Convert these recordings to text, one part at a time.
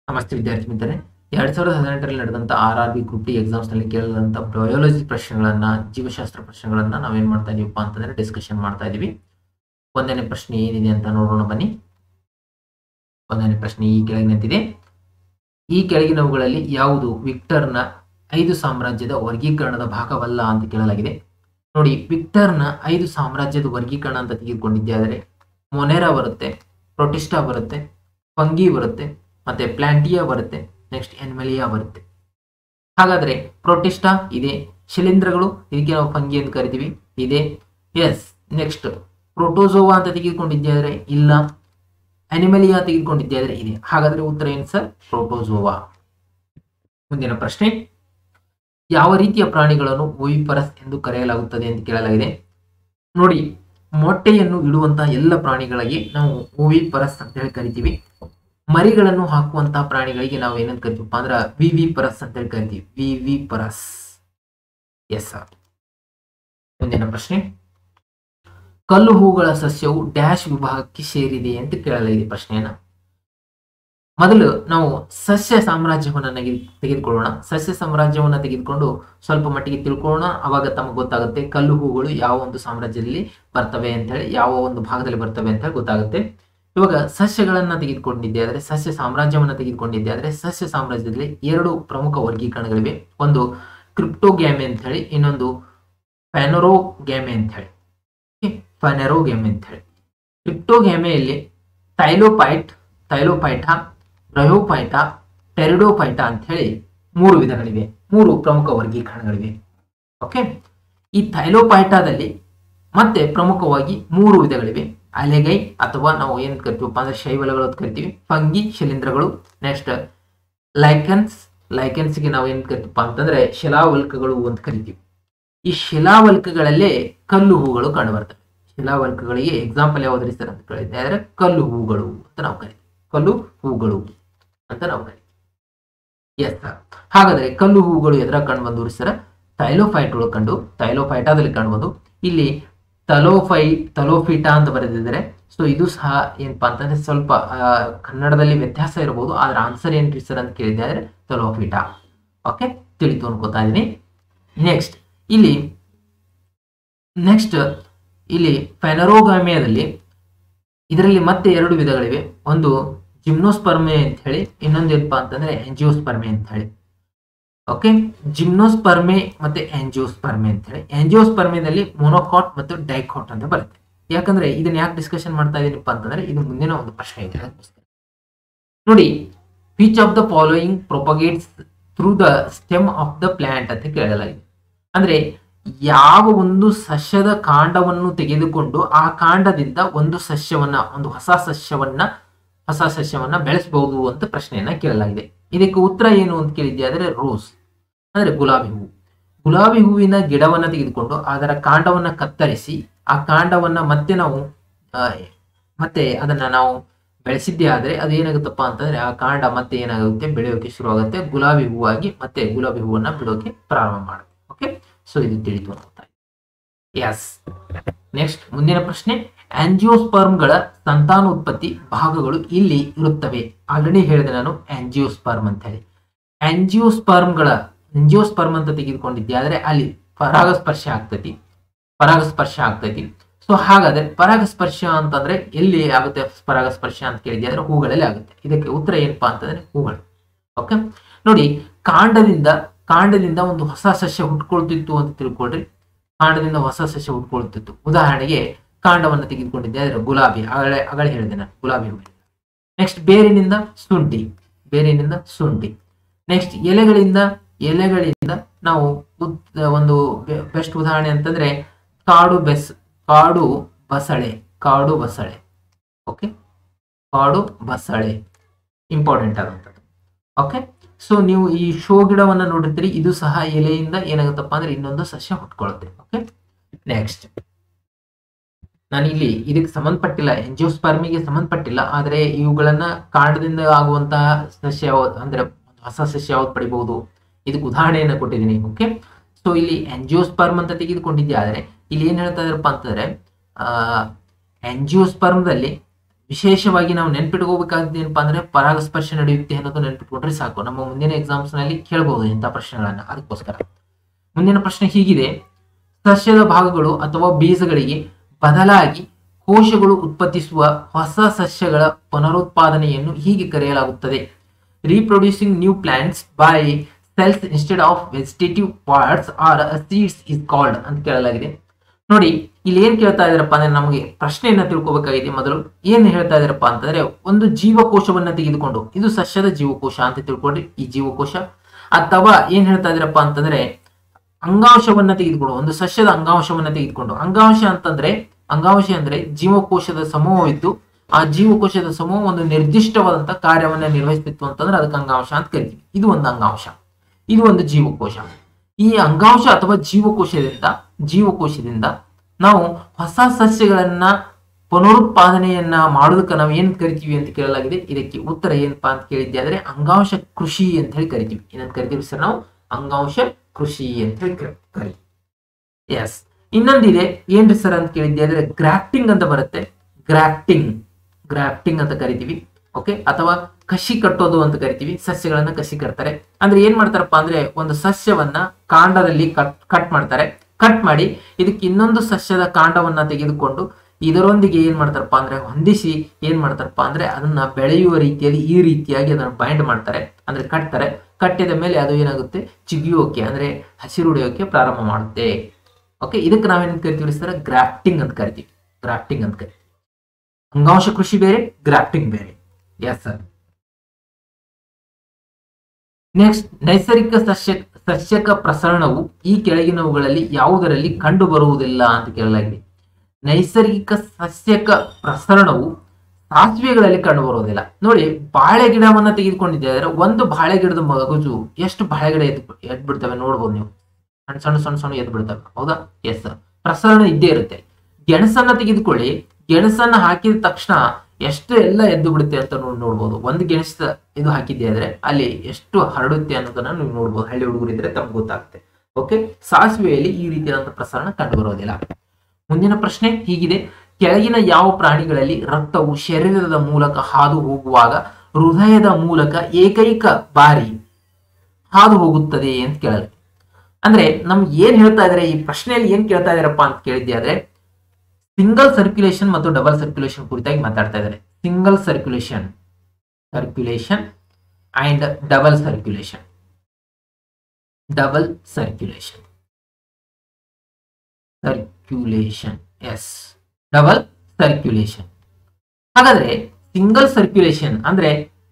ನಮಸ್ತೆ ವಿದ್ಯಾರ್ಥಿ ಮಿತ್ರರೇ ಎರಡ್ ಸಾವಿರದ ಹದಿನೆಂಟರಲ್ಲಿ ನಡೆದಂತ R R B group D exams ನಲ್ಲಿ ಕೇಳಿದಂತ ಬಯೋಲಜಿ ಪ್ರಶ್ನೆಗಳನ್ನ ಜೀವಶಾಸ್ತ್ರ ಪ್ರಶ್ನೆಗಳನ್ನ ನಾವೇನ್ ಮಾಡ್ತಾ ಇದೀವಪ್ಪ ಅಂತಂದ್ರೆ ಡಿಸ್ಕಷನ್ ಮಾಡ್ತಾ ಇದೀವಿ ಒಂದನೇ ಪ್ರಶ್ನೆ ಏನಿದೆ ಅಂತ ನೋಡೋಣ ಬನ್ನಿ ಒಂದನೇ ಪ್ರಶ್ನೆ ಈ ಕೆಳಗಿನಂತಿದೆ ಈ ಕೆಳಗಿನವುಗಳಲ್ಲಿ ಯಾವುದು ವಿಕ್ಟರ್ನ ಐದು ಸಾಮ್ರಾಜ್ಯದ ವರ್ಗೀಕರಣದ ಭಾಗವಲ್ಲ ಅಂತ ಕೇಳಲಾಗಿದೆ ನೋಡಿ ವಿಕ್ಟರ್ನ ಐದು ಸಾಮ್ರಾಜ್ಯದ ವರ್ಗೀಕರಣ ಅಂತ ತೆಗೆದುಕೊಂಡಿದ್ದೆ ಮೊನೆರಾ ಬರುತ್ತೆ ಪ್ರೊಟಿಸ್ಟಾ ಬರುತ್ತೆ ಫಂಗಿ ಬರುತ್ತೆ ಮತ್ತೆ ಪ್ಲಾಂಟಿಯಾ ಬರುತ್ತೆ ನೆಕ್ಸ್ಟ್ ಎನ್ಮೆಲಿಯಾ ಬರುತ್ತೆ ಹಾಗಾದ್ರೆ ಪ್ರೊಟಿಸ್ಟಾ ಇದೆ ಶಿಲೀಂಧ್ರಗಳು ಇದಕ್ಕೆ ನಾವು ಫಂಗಿ ಅಂತ ಕರಿತೀವಿ ಇದೆ ಎಸ್ ನೆಕ್ಸ್ಟ್ ಪ್ರೋಟೋಸೋವಾ ಅಂತ ತೆಗೆದುಕೊಂಡಿದ್ದೆ ಇಲ್ಲ ಅನಿಮಲಿಯಾ ತೆಗೆದುಕೊಂಡಿದ್ದೆ ಇದೆ ಹಾಗಾದ್ರೆ ಉತ್ತರ ಏನು ಸರ್ ಪ್ರೋಟೋಸೋವಾ ಮುಂದಿನ ಪ್ರಶ್ನೆ ಯಾವ ರೀತಿಯ ಪ್ರಾಣಿಗಳನ್ನು ಓವಿಪರಸ್ ಎಂದು ಕರೆಯಲಾಗುತ್ತದೆ ಅಂತ ಕೇಳಲಾಗಿದೆ ನೋಡಿ ಮೊಟ್ಟೆಯನ್ನು ಇಡುವಂತಹ ಎಲ್ಲ ಪ್ರಾಣಿಗಳಿಗೆ ನಾವು ಓವಿಪರಸ್ ಅಂತ ಹೇಳಿ ಕರಿತೀವಿ ಮರಿಗಳನ್ನು ಹಾಕುವಂತಹ ಪ್ರಾಣಿಗಳಿಗೆ ನಾವು ಏನಂತ ಕರಿತೀವಪ್ಪ ಅಂದ್ರ ವಿ ವಿ ಪರಸ್ ಅಂತ ಹೇಳಿ ಕರಿತೀವಿ ವಿ ವಿ ಪರಸ್ ಎಸ್ ಸರ್ ಮುಂದಿನ ಪ್ರಶ್ನೆ ಕಲ್ಲು ಹೂಗಳ ಸಸ್ಯವು ಡ್ಯಾಶ್ ವಿಭಾಗಕ್ಕೆ ಸೇರಿದೆ ಅಂತ ಕೇಳಲಾಗಿದೆ ಪ್ರಶ್ನೆಯನ್ನ ಮೊದಲು ನಾವು ಸಸ್ಯ ಸಾಮ್ರಾಜ್ಯವನ್ನ ನಗಿ- ತೆಗೆದುಕೊಳ್ಳೋಣ ಸಸ್ಯ ಸಾಮ್ರಾಜ್ಯವನ್ನ ತೆಗೆದುಕೊಂಡು ಸ್ವಲ್ಪ ಮಟ್ಟಿಗೆ ತಿಳ್ಕೊಳ್ಳೋಣ ಅವಾಗ ತಮಗೆ ಗೊತ್ತಾಗುತ್ತೆ ಕಲ್ಲು ಹೂಗಳು ಯಾವ ಒಂದು ಸಾಮ್ರಾಜ್ಯದಲ್ಲಿ ಬರ್ತವೆ ಅಂತ ಹೇಳಿ ಯಾವ ಒಂದು ಭಾಗದಲ್ಲಿ ಬರ್ತವೆ ಅಂತ ಹೇಳಿ ಗೊತ್ತಾಗುತ್ತೆ ಇವಾಗ ಸಸ್ಯಗಳನ್ನ ತೆಗೆದುಕೊಂಡಿದ್ದೆ ಆದರೆ ಸಸ್ಯ ಸಾಮ್ರಾಜ್ಯವನ್ನ ತೆಗೆದುಕೊಂಡಿದ್ದೆ ಆದರೆ ಸಸ್ಯ ಸಾಮ್ರಾಜ್ಯದಲ್ಲಿ ಎರಡು ಪ್ರಮುಖ ವರ್ಗೀಕರಣಗಳಿವೆ ಒಂದು ಕ್ರಿಪ್ಟೋಗ್ಯಾಮೆ ಅಂತ ಹೇಳಿ ಇನ್ನೊಂದು ಫ್ಯಾನೋರೋಗ್ಯಾಮೆ ಅಂತ ಹೇಳಿ ಫೆನೆರೋಗ್ಯಾಮೆ ಅಂತ ಹೇಳಿ ಕ್ರಿಪ್ಟೋಗ್ಯಾಮೆಯಲ್ಲಿ ಥೈಲೋಪೈಟ್ ಥೈಲೋಪೈಟ ಬ್ರಯೋಪೈಟ ಟೆರಿಡೋಪೈಟ ಅಂತ ಹೇಳಿ ಮೂರು ವಿಧಗಳಿವೆ ಮೂರು ಪ್ರಮುಖ ವರ್ಗೀಕರಣಗಳಿವೆ ಓಕೆ ಈ ಥೈಲೋಪೈಟಾದಲ್ಲಿ ಮತ್ತೆ ಪ್ರಮುಖವಾಗಿ ಮೂರು ವಿಧಗಳಿವೆ ಅಲೆಗೈ ಅಥವಾ ನಾವು ಏನ್ ಕರಿತೀವಪ್ಪ ಅಂದ್ರೆ ಶೈವಲಗಳು ಅಂತ ಕರಿತೀವಿ ಫಂಗಿ ಶಿಲೀಂಧ್ರಗಳು ನೆಕ್ಸ್ಟ್ ಲೈಕನ್ಸ್ ಲೈಕನ್ಸ್ಗೆ ನಾವು ಏನ್ ಕರಿತೀವಪ್ಪ ಅಂತಂದ್ರೆ ಶಿಲಾವಲ್ಕಗಳು ಅಂತ ಕರಿತೀವಿ ಈ ಶಿಲಾವಲ್ಕಗಳಲ್ಲೇ ಕಲ್ಲು ಹೂಗಳು ಕಂಡುಬರ್ತವೆ ಶಿಲಾವಲ್ಕಗಳಿಗೆ ಎಕ್ಸಾಂಪಲ್ ಯಾವ್ದು ಸರ್ ಅಂತ ಕೇಳಿದ್ರೆ ಅಂದ್ರೆ ಕಲ್ಲು ಹೂಗಳು ಅಂತ ನಾವು ಕರಿತೀವಿ ಕಲ್ಲು ಹೂಗಳು ಅಂತ ನಾವು ಕರಿತೀವಿ ಎಸ್ ಸರ್ ಹಾಗಾದ್ರೆ ಕಲ್ಲು ಹೂಗಳು ಎದ್ರ ಕಂಡು ಬಂದವು ಸರ್ ಥೈಲೋಫೈಟ್ ಒಳಗೆ ಕಂಡು ಥೈಲೋಫೈಟಾದಲ್ಲಿ ಕಾಣ್ಬೋದು ಇಲ್ಲಿ ತಲೋಫೈ ತಲೋಫಿಟಾ ಅಂತ ಬರೆದಿದ್ದಾರೆ ಸೊ ಇದು ಸಹ ಏನಪ್ಪಾ ಅಂತಂದ್ರೆ ಸ್ವಲ್ಪ ಆ, ಕನ್ನಡದಲ್ಲಿ ವ್ಯತ್ಯಾಸ ಇರಬಹುದು ಆದ್ರೆ ಆನ್ಸರ್ ಏನ್ರಿ ಸರ್ ಅಂತ ಕೇಳಿದ್ದೆ ಆದ್ರೆ ತಲೋಫಿಟಾ ಓಕೆ ತಿಳಿತು ಅನ್ಕೋತಾ ಇದೀನಿ ನೆಕ್ಸ್ಟ್ ಇಲ್ಲಿ ನೆಕ್ಸ್ಟ್ ಇಲ್ಲಿ ಫೆನರೋಗಾಮಿಯಾದಲ್ಲಿ ಇದರಲ್ಲಿ ಮತ್ತೆ ಎರಡು ವಿಧಗಳಿವೆ ಒಂದು ಜಿಮ್ನೋಸ್ಪರ್ಮೆ ಅಂತ ಹೇಳಿ ಇನ್ನೊಂದು ಏನಪ್ಪಾ ಅಂತಂದ್ರೆ ಎಂಜಿಯೋಸ್ಪರ್ಮೆ ಅಂತ ಹೇಳಿ ಓಕೆ ಜಿಮ್ನೋಸ್ಪರ್ಮೆ ಮತ್ತೆ ಎಂಜಿಯೋಸ್ಪರ್ಮೆ ಅಂತ ಹೇಳಿ ಎಂಜಿಯೋಸ್ಪರ್ಮೆದಲ್ಲಿ ಮೊನೋಕಾಟ್ ಮತ್ತು ಡೈಕಾಟ್ ಅಂತ ಬರುತ್ತೆ ಯಾಕಂದ್ರೆ ಇದನ್ನ ಯಾಕೆ ಡಿಸ್ಕಷನ್ ಮಾಡ್ತಾ ಇದೀನಪ್ಪ ಅಂತಂದ್ರೆ ಇದು ಮುಂದಿನ ಒಂದು ಪ್ರಶ್ನೆ ಇದೆ ಅದಕ್ಕೋಸ್ಕರ. ನೋಡಿ which of the following propagates through the stem of the plant ಅಂತ ಕೇಳಲಾಗಿದೆ ಅಂದ್ರೆ ಯಾವ ಒಂದು ಸಸ್ಯದ ಕಾಂಡವನ್ನು ತೆಗೆದುಕೊಂಡು ಆ ಕಾಂಡದಿಂದ ಒಂದು ಸಸ್ಯವನ್ನ ಒಂದು ಹೊಸ ಸಸ್ಯವನ್ನ ಹೊಸ ಸಸ್ಯವನ್ನ ಬೆಳೆಸಬಹುದು ಅಂತ ಪ್ರಶ್ನೆಯನ್ನ ಕೇಳಲಾಗಿದೆ ಇದಕ್ಕೆ ಉತ್ತರ ಏನು ಅಂತ ಕೇಳಿದ್ದೆ ಆದ್ರೆ ರೋಸ್ ಅಂದ್ರೆ ಗುಲಾಬಿ ಹೂವು ಗುಲಾಬಿ ಹೂವಿನ ಗಿಡವನ್ನ ತೆಗೆದುಕೊಂಡು ಅದರ ಕಾಂಡವನ್ನ ಕತ್ತರಿಸಿ ಆ ಕಾಂಡವನ್ನ ಮತ್ತೆ ನಾವು ಆ, ಮತ್ತೆ ಅದನ್ನ ನಾವು ಬೆಳೆಸಿದ್ದೇ ಆದ್ರೆ ಅದು ಏನಾಗುತ್ತಪ್ಪ ಅಂತಂದ್ರೆ ಆ ಕಾಂಡ ಮತ್ತೆ ಏನಾಗುತ್ತೆ ಬೆಳೆಯೋಕೆ ಶುರುವಾಗುತ್ತೆ ಗುಲಾಬಿ ಹೂವಾಗಿ ಮತ್ತೆ ಗುಲಾಬಿ ಹೂವನ್ನ ಬಿಡೋಕೆ ಪ್ರಾರಂಭ ಮಾಡುತ್ತೆ ಓಕೆ ಸೊ ಇದು ತಿಳಿತು ಅಂತ ಎಸ್ ನೆಕ್ಸ್ಟ್ ಮುಂದಿನ ಪ್ರಶ್ನೆ ಆಂಜಿಯೋಸ್ಪರ್ಮ್ಗಳ ಸಂತಾನೋತ್ಪತ್ತಿ ಭಾಗಗಳು ಇಲ್ಲಿ ಇರುತ್ತವೆ ಆಲ್ರೆಡಿ ಹೇಳಿದೆ ನಾನು ಆಂಜಿಯೋಸ್ಪರ್ಮ್ ಅಂತ ಹೇಳಿ ಆಂಜಿಯೋಸ್ಪರ್ಮ್ಗಳ ಎಂಜಿಯೋಸ್ಪರ್ಮ್ ಅಂತ ತೆಗೆದುಕೊಂಡಿದ್ದೆ ಆದ್ರೆ ಅಲ್ಲಿ ಪರಾಗಸ್ಪರ್ಶ ಆಗ್ತೈತಿ ಪರಾಗಸ್ಪರ್ಶ ಆಗ್ತೈತಿ ಸೊ ಹಾಗಾದ್ರೆ ಪರಾಗಸ್ಪರ್ಶ ಅಂತಂದ್ರೆ ಎಲ್ಲಿ ಆಗುತ್ತೆ ಪರಾಗಸ್ಪರ್ಶ ಅಂತ ಕೇಳಿದ್ದೆ ಆದ್ರೆ ಹೂಗಳಲ್ಲಿ ಆಗುತ್ತೆ ಇದಕ್ಕೆ ಉತ್ತರ ಏನಪ್ಪಾ ಅಂತಂದ್ರೆ ಹೂಗಳು ಓಕೆ ನೋಡಿ ಕಾಂಡದಿಂದ ಕಾಂಡದಿಂದ ಒಂದು ಹೊಸ ಸಸ್ಯ ಹುಟ್ಕೊಳ್ತಿತ್ತು ಅಂತ ತಿಳ್ಕೊಳ್ರಿ ಕಾಂಡದಿಂದ ಹೊಸ ಸಸ್ಯ ಹುಟ್ಕೊಳ್ತಿತ್ತು ಉದಾಹರಣೆಗೆ ಕಾಂಡವನ್ನು ತೆಗೆದುಕೊಂಡಿದ್ದೆ ಆದ್ರೆ ಗುಲಾಬಿ ಅಗಳೆ ಅಗಳೆ ಹೇಳಿದೆ ನಾನು ಗುಲಾಬಿ ಹೂ ನೆಕ್ಸ್ಟ್ ಬೇರಿನಿಂದ ಶುಂಠಿ ಬೇರಿನಿಂದ ಶುಂಠಿ ನೆಕ್ಸ್ಟ್ ಎಲೆಗಳಿಂದ ಎಲೆಗಳಿಂದ ನಾವು ಉದ್- ಒಂದು ಬೆಸ್ಟ್ ಉದಾಹರಣೆ ಅಂತಂದ್ರೆ ಕಾಡು ಬೆಸ್ ಕಾಡು ಬಸಳೆ ಕಾಡು ಬಸಳೆ ಓಕೆ ಕಾಡು ಬಸಳೆ ಇಂಪಾರ್ಟೆಂಟ್ ಆದಂಥದ್ದು ಓಕೆ ಸೊ ನೀವು ಈ ಶೋ ಗಿಡವನ್ನ ನೋಡಿರ್ತೀರಿ ಇದು ಸಹ ಎಲೆಯಿಂದ ಏನಾಗುತ್ತಪ್ಪ ಅಂದ್ರೆ ಇನ್ನೊಂದು ಸಸ್ಯ ಹುಟ್ಕೊಳ್ಳುತ್ತೆ ಓಕೆ ನೆಕ್ಸ್ಟ್ ನಾನು ಇಲ್ಲಿ ಇದಕ್ಕೆ ಸಂಬಂಧಪಟ್ಟಿಲ್ಲ ಎಂಜಿಯೋಸ್ಪರ್ಮಿಗೆ ಸಂಬಂಧಪಟ್ಟಿಲ್ಲ ಆದ್ರೆ ಇವುಗಳನ್ನ ಕಾಂಡದಿಂದ ಆಗುವಂತಹ ಸಸ್ಯ ಯಾವ್ದು ಅಂದ್ರೆ ಒಂದು ಹೊಸ ಸಸ್ಯ ಯಾವ್ದು ಪಡಿಬಹುದು ಇದಕ್ಕೆ ಉದಾಹರಣೆಯನ್ನ ಕೊಟ್ಟಿದ್ದೀನಿ ಓಕೆ ಸೊ ಇಲ್ಲಿ ಎಂಜಿಯೋಸ್ಪರ್ಮ್ ಅಂತ ತೆಗೆದುಕೊಂಡಿದ್ದೆ ಆದ್ರೆ ಇಲ್ಲಿ ಏನ್ ಹೇಳ್ತಾ ಇದ್ರಪ್ಪ ಅಂತಂದ್ರೆ ಆ ಎಂಜಿಯೋಸ್ಪರ್ಮ್ದಲ್ಲಿ ವಿಶೇಷವಾಗಿ ನಾವು ನೆನ್ಪಿಟ್ಕೋಬೇಕಾದ ಏನಪ್ಪಾ ಅಂದ್ರೆ ಪರಾಗಸ್ಪರ್ಶ ನಡೆಯುತ್ತೆ ಅನ್ನೋದು ನೆನ್ಪಿಟ್ಕೊಂಡ್ರೆ ಸಾಕು ನಮ್ಮ ಮುಂದಿನ ಎಕ್ಸಾಮ್ಸ್ ನಲ್ಲಿ ಕೇಳಬಹುದು ಇಂಥ ಪ್ರಶ್ನೆಗಳನ್ನ ಅದಕ್ಕೋಸ್ಕರ ಮುಂದಿನ ಪ್ರಶ್ನೆ ಹೀಗಿದೆ ಸಸ್ಯದ ಭಾಗಗಳು ಅಥವಾ ಬೀಜಗಳಿಗೆ ಬದಲಾಗಿ ಕೋಶಗಳು ಉತ್ಪತ್ತಿಸುವ ಹೊಸ ಸಸ್ಯಗಳ ಪುನರುತ್ಪಾದನೆಯನ್ನು ಹೀಗೆ ಕರೆಯಲಾಗುತ್ತದೆ reproducing new plants by cells instead of vegetative parts or seeds is called ಅಂತ ಕೇಳಲಾಗಿದೆ ನೋಡಿ ಇಲ್ಲಿ ಏನ್ ಕೇಳ್ತಾ ಇದಾರಪ್ಪ ಅಂದ್ರೆ ನಮಗೆ ಪ್ರಶ್ನೆಯನ್ನ ತಿಳ್ಕೊಬೇಕಾಗಿದೆ ಮೊದಲು ಏನ್ ಹೇಳ್ತಾ ಇದಾರಪ್ಪ ಅಂತಂದ್ರೆ ಒಂದು ಜೀವಕೋಶವನ್ನ ತೆಗೆದುಕೊಂಡು ಇದು ಸಸ್ಯದ ಜೀವಕೋಶ ಅಂತ ತಿಳ್ಕೊಂಡ್ರಿ ಈ ಜೀವಕೋಶ ಅಥವಾ ಏನ್ ಹೇಳ್ತಾ ಇದಾರಪ್ಪ ಅಂತಂದ್ರೆ ಅಂಗಾಂಶವನ್ನ ತೆಗೆದುಕೊಂಡು ಒಂದು ಸಸ್ಯದ ಅಂಗಾಂಶವನ್ನ ತೆಗೆದುಕೊಂಡು ಅಂಗಾಂಶ ಅಂತಂದ್ರೆ ಅಂಗಾಂಶ ಅಂದ್ರೆ ಜೀವಕೋಶದ ಸಮೂಹವಿದ್ದು ಆ ಜೀವಕೋಶದ ಸಮೂಹ ಒಂದು ನಿರ್ದಿಷ್ಟವಾದಂತ ಕಾರ್ಯವನ್ನ ನಿರ್ವಹಿಸ್ತಿತ್ತು ಅಂತಂದ್ರೆ ಅದಕ್ಕೆ ಅಂಗಾಂಶ ಅಂತ ಕರಿತೀವಿ ಇದು ಒಂದು ಅಂಗಾಂಶ ಇದು ಒಂದು ಜೀವಕೋಶ ಈ ಅಂಗಾಂಶ ಅಥವಾ ಜೀವಕೋಶದಿಂದ ಜೀವಕೋಶದಿಂದ ನಾವು ಹೊಸ ಸಸ್ಯಗಳನ್ನ ಪುನರುತ್ಪಾದನೆಯನ್ನ ಮಾಡೋದಕ್ಕೆ ನಾವು ಏನ್ ಕರಿತೀವಿ ಅಂತ ಕೇಳಲಾಗಿದೆ ಇದಕ್ಕೆ ಉತ್ತರ ಏನಪ್ಪಾ ಅಂತ ಕೇಳಿದ್ದೆ ಆದ್ರೆ ಅಂಗಾಂಶ ಕೃಷಿ ಅಂತ ಹೇಳಿ ಕರಿತೀವಿ ಏನಂತ ಕರಿತೀವಿ ಸರ್ ನಾವು ಅಂಗಾಂಶ ಕೃಷಿ ಅಂತ ಹೇಳಿ ಕರಿತೀವಿ ಎಸ್ ಇನ್ನೊಂದಿದೆ ಏನ್ರಿ ಸರ್ ಅಂತ ಕೇಳಿದ್ದೆ ಆದ್ರೆ ಗ್ರಾಫ್ಟಿಂಗ್ ಅಂತ ಬರುತ್ತೆ ಗ್ರಾಫ್ಟಿಂಗ್ ಗ್ರಾಫ್ಟಿಂಗ್ ಅಂತ ಕರಿತೀವಿ ಓಕೆ ಅಥವಾ ಕಸಿ ಕಟ್ಟೋದು ಅಂತ ಕರಿತೀವಿ ಸಸ್ಯಗಳನ್ನ ಕಸಿ ಕಟ್ತಾರೆ ಅಂದ್ರೆ ಏನ್ ಮಾಡ್ತಾರಪ್ಪ ಅಂದ್ರೆ ಒಂದು ಸಸ್ಯವನ್ನ ಕಾಂಡದಲ್ಲಿ ಕಟ್ ಕಟ್ ಮಾಡ್ತಾರೆ ಕಟ್ ಮಾಡಿ ಇದಕ್ಕೆ ಇನ್ನೊಂದು ಸಸ್ಯದ ಕಾಂಡವನ್ನ ತೆಗೆದುಕೊಂಡು ಇದರೊಂದಿಗೆ ಏನ್ ಮಾಡ್ತಾರಪ್ಪ ಅಂದ್ರೆ ಹೊಂದಿಸಿ ಏನ್ ಮಾಡ್ತಾರಪ್ಪ ಅಂದ್ರೆ ಅದನ್ನ ಬೆಳೆಯುವ ರೀತಿಯಲ್ಲಿ ಈ ರೀತಿಯಾಗಿ ಅದನ್ನ ಬೈಂಡ್ ಮಾಡ್ತಾರೆ ಅಂದ್ರೆ ಕಟ್ತಾರೆ ಕಟ್ಟಿದ ಮೇಲೆ ಅದು ಏನಾಗುತ್ತೆ ಚಿಗಿಯೋಕೆ ಅಂದ್ರೆ ಹಸಿರುಡಿಯೋಕೆ ಪ್ರಾರಂಭ ಮಾಡುತ್ತೆ ಓಕೆ ಇದಕ್ಕೆ ನಾವೇನ್ ಕರಿತೀವಿ ಸರ್ ಗ್ರಾಫ್ಟಿಂಗ್ ಅಂತ ಕರಿತೀವಿ ಗ್ರಾಫ್ಟಿಂಗ್ ಅಂತ ಕರಿತೀವಿ ಅಂಗಾಂಶ ಕೃಷಿ ಬೇರೆ ಗ್ರಾಫ್ಟಿಂಗ್ ಬೇರೆ ಎಸ್ ಸರ್ ನೆಕ್ಸ್ಟ್ ನೈಸರ್ಗಿಕ ಸಸ್ಯ ಸಸ್ಯಕ ಪ್ರಸರಣವು ಈ ಕೆಳಗಿನವುಗಳಲ್ಲಿ ಯಾವುದರಲ್ಲಿ ಕಂಡು ಬರುವುದಿಲ್ಲ ಅಂತ ಕೇಳಲಾಗಿದೆ ನೈಸರ್ಗಿಕ ಸಸ್ಯಕ ಪ್ರಸರಣವು ಸಾಸಿವೆಗಳಲ್ಲಿ ಕಂಡು ಬರುವುದಿಲ್ಲ ನೋಡಿ ಬಾಳೆ ಗಿಡವನ್ನ ತೆಗೆದುಕೊಂಡಿದ್ದರೆ ಒಂದು ಬಾಳೆ ಗಿಡದ ಮಗಜು ಎಷ್ಟು ಬಾಳೆ ಗಿಡ ಎದ್ದು ಎದ್ದು ಬಿಡ್ತವೆ ನೋಡ್ಬೋದು ನೀವು ಸಣ್ಣ ಸಣ್ಣ ಸಣ್ಣ ಸಣ್ಣ ಎದ್ದು ಬಿಡ್ತವೆ ಹೌದಾ ಎಸ್ ಪ್ರಸರಣ ಇದ್ದೇ ಇರುತ್ತೆ ಗೆಣಸನ್ನ ತೆಗೆದುಕೊಳ್ಳಿ ಗೆಣಸನ್ನ ಹಾಕಿದ ತಕ್ಷಣ ಎಷ್ಟು ಎಲ್ಲ ಎದ್ದು ಬಿಡುತ್ತೆ ಅಂತ ನೋಡಿ ನೋಡ್ಬೋದು ಒಂದು ಗೆಣಸ ಇದು ಹಾಕಿದ್ದೆ ಆದ್ರೆ ಅಲ್ಲಿ ಎಷ್ಟು ಹರಡುತ್ತೆ ಅನ್ನೋದನ್ನ ನೀವು ನೋಡ್ಬೋದು ಹಳ್ಳಿ ಹುಡುಗರಿದ್ರೆ ತಮ್ಗೆ ಗೊತ್ತಾಗುತ್ತೆ ಓಕೆ ಸಾಸಿವೆಯಲ್ಲಿ ಈ ರೀತಿಯಾದಂತಹ ಪ್ರಸರಣ ಕಂಡು ಬರೋದಿಲ್ಲ ಮುಂದಿನ ಪ್ರಶ್ನೆ ಹೀಗಿದೆ ಕೆಳಗಿನ ಯಾವ ಪ್ರಾಣಿಗಳಲ್ಲಿ ರಕ್ತವು ಶರೀರದ ಮೂಲಕ ಹಾದು ಹೋಗುವಾಗ ಹೃದಯದ ಮೂಲಕ ಏಕೈಕ ಬಾರಿ ಹಾದು ಹೋಗುತ್ತದೆ ಅಂತ ಕೇಳಲಿ ಅಂದ್ರೆ ನಮ್ಗೆ ಏನ್ ಹೇಳ್ತಾ ಇದಾರೆ ಈ ಪ್ರಶ್ನೆಯಲ್ಲಿ ಏನ್ ಕೇಳ್ತಾ ಇದಾರಪ್ಪ ಅಂತ ಕೇಳಿದ್ದೆ ಆದ್ರೆ ಸಿಂಗಲ್ ಸರ್ಕ್ಯುಲೇಷನ್ ಮತ್ತು ಡಬಲ್ ಸರ್ಕ್ಯುಲೇಷನ್ ಕುರಿತಾಗಿ ಮಾತಾಡ್ತಾ ಇದ್ದಾರೆ single circulation circulation and double circulation double circulation circulation yes double circulation ಹಾಗಾದ್ರೆ ಸಿಂಗಲ್ ಸರ್ಕ್ಯುಲೇಷನ್ ಅಂದ್ರೆ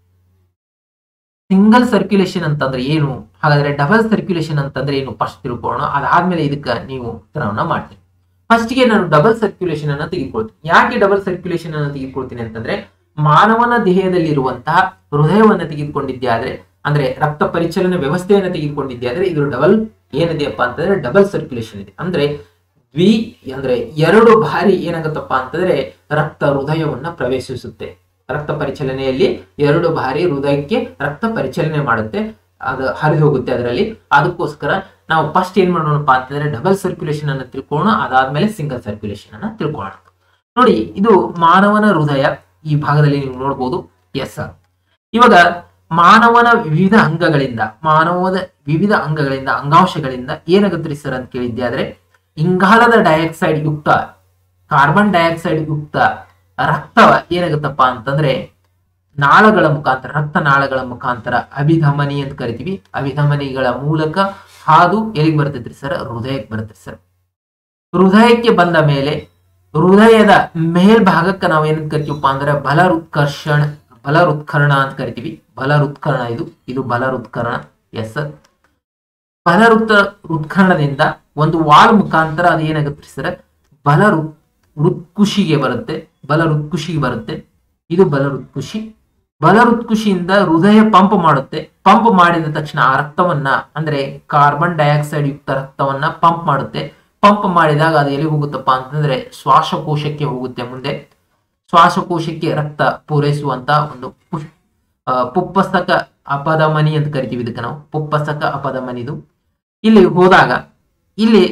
ಸಿಂಗಲ್ ಸರ್ಕ್ಯುಲೇಷನ್ ಅಂತಂದ್ರೆ ಏನು ಹಾಗಾದ್ರೆ ಡಬಲ್ ಸರ್ಕ್ಯುಲೇಷನ್ ಅಂತಂದ್ರೆ ಏನು ಫಸ್ಟ್ ತಿಳ್ಕೊಳ್ಳೋಣ ಅದಾದ್ಮೇಲೆ ಇದಕ್ಕೆ ನೀವು ಉತ್ತರವನ್ನ ಮಾಡ್ತೀರಿ ಫಸ್ಟ್ಗೆ ನಾನು ಡಬಲ್ ಸರ್ಕ್ಯುಲೇಷನ್ ಅನ್ನ ತೆಗೆದುಕೊಳ್ತೀನಿ ಯಾಕೆ ಡಬಲ್ ಸರ್ಕ್ಯುಲೇಷನ್ ಅನ್ನ ತೆಗೆದುಕೊಳ್ತೀನಿ ಅಂತಂದ್ರೆ ಮಾನವನ ದೇಹದಲ್ಲಿರುವಂತಹ ಹೃದಯವನ್ನ ತೆಗೆದುಕೊಂಡಿದ್ದೆ ಆದ್ರೆ ಅಂದ್ರೆ ರಕ್ತ ಪರಿಚಲನೆ ವ್ಯವಸ್ಥೆಯನ್ನ ತೆಗೆದುಕೊಂಡಿದ್ದೆ ಆದ್ರೆ ಇದು ಡಬಲ್ ಏನಿದೆಯಪ್ಪ ಅಂತಂದ್ರೆ ಡಬಲ್ ಸರ್ಕ್ಯುಲೇಷನ್ ಇದೆ ಅಂದ್ರೆ ದ್ವಿ ಅಂದ್ರೆ ಎರಡು ಬಾರಿ ಏನಾಗುತ್ತಪ್ಪ ಅಂತಂದ್ರೆ ರಕ್ತ ಹೃದಯವನ್ನ ಪ್ರವೇಶಿಸುತ್ತೆ ರಕ್ತ ಪರಿಚಲನೆಯಲ್ಲಿ ಎರಡು ಬಾರಿ ಹೃದಯಕ್ಕೆ ರಕ್ತ ಪರಿಚಲನೆ ಮಾಡುತ್ತೆ ಅದು ಹರಿದು ಹೋಗುತ್ತೆ ಅದರಲ್ಲಿ ಅದಕ್ಕೋಸ್ಕರ ನಾವು ಫಸ್ಟ್ ಏನ್ ಮಾಡೋಣಪ್ಪ ಅಂತಂದ್ರೆ ಡಬಲ್ ಸರ್ಕ್ಯುಲೇಷನ್ ಅನ್ನ ತಿಳ್ಕೊಳ್ಳೋಣ ಅದಾದ್ಮೇಲೆ ಸಿಂಗಲ್ ಸರ್ಕ್ಯುಲೇಷನ್ ಅನ್ನ ತಿಳ್ಕೊಳ್ಳೋಣ ನೋಡಿ ಇದು ಮಾನವನ ಹೃದಯ ಈ ಭಾಗದಲ್ಲಿ ನೀವು ನೋಡ್ಬೋದು ಎಸ್ ಸರ್ ಇವಾಗ ಮಾನವನ ವಿವಿಧ ಅಂಗಗಳಿಂದ ಮಾನವದ ವಿವಿಧ ಅಂಗಗಳಿಂದ ಅಂಗಾಂಶಗಳಿಂದ ಏನಾಗುತ್ತೆ ಸರ್ ಅಂತ ಕೇಳಿದ್ದೆ ಆದ್ರೆ ಇಂಗಾಲದ ಡೈಆಕ್ಸೈಡ್ ಯುಕ್ತ ಕಾರ್ಬನ್ ಡೈಆಕ್ಸೈಡ್ ಯುಕ್ತ ರಕ್ತ ಏನಾಗುತ್ತಪ್ಪ ಅಂತಂದ್ರೆ ನಾಳಗಳ ಮುಖಾಂತರ ರಕ್ತ ನಾಳಗಳ ಮುಖಾಂತರ ಅಭಿಧಮನಿ ಅಂತ ಕರಿತೀವಿ ಅಭಿಧಮನಿಗಳ ಮೂಲಕ ಹಾದು ಎಲ್ಲಿಗೆ ಬರ್ತೈತ್ರಿ ಸರ್ ಹೃದಯಕ್ಕೆ ಬರುತ್ತೆ ಸರ್ ಹೃದಯಕ್ಕೆ ಬಂದ ಮೇಲೆ ಹೃದಯದ ಮೇಲ್ಭಾಗಕ್ಕೆ ನಾವು ಏನಂತ ಕರಿತೀವಪ್ಪ ಅಂದ್ರೆ ಬಲ ಉತ್ಕರ್ಷಣ ಬಲ ಉತ್ಕರಣ ಅಂತ ಕರಿತೀವಿ ಬಲ ಉತ್ಕರಣ ಇದು ಇದು ಬಲ ಉತ್ಕರಣ ಎಸ್ ಸರ್ ಬಲ ಋತ್ ಉತ್ಕರಣದಿಂದ ಒಂದು ವಾಲ್ ಮುಖಾಂತರ ಅದು ಏನಾಗುತ್ತೆ ಸರ್ ಬಲ ಋತ್ಕುಶಿಗೆ ಬರುತ್ತೆ ಬಲ ಋತ್ಕುಶಿಗೆ ಬರುತ್ತೆ ಇದು ಬಲ ಋತ್ಕುಶಿ ಬಲ ಋತ್ಕುಶಿಯಿಂದ ಹೃದಯ ಪಂಪ್ ಮಾಡುತ್ತೆ ಪಂಪ್ ಮಾಡಿದ ತಕ್ಷಣ ಆ ರಕ್ತವನ್ನ ಅಂದ್ರೆ ಕಾರ್ಬನ್ ಡೈಆಕ್ಸೈಡ್ ಯುಕ್ತ ರಕ್ತವನ್ನ ಪಂಪ್ ಮಾಡುತ್ತೆ ಪಂಪ್ ಮಾಡಿದಾಗ ಅದು ಎಲ್ಲಿ ಹೋಗುತ್ತಪ್ಪ ಅಂತಂದ್ರೆ ಶ್ವಾಸಕೋಶಕ್ಕೆ ಹೋಗುತ್ತೆ ಮುಂದೆ ಶ್ವಾಸಕೋಶಕ್ಕೆ ರಕ್ತ ಪೂರೈಸುವಂತ ಒಂದು ಪುಷ್ ಪುಪ್ಪಸಕ ಅಪಧಮನಿ ಅಂತ ಕರಿತೀವಿ ಇದಕ್ಕೆ ನಾವು ಪುಪ್ಪಸಕ ಅಪಧಮನಿದು ಇಲ್ಲಿ ಹೋದಾಗ ಇಲ್ಲಿ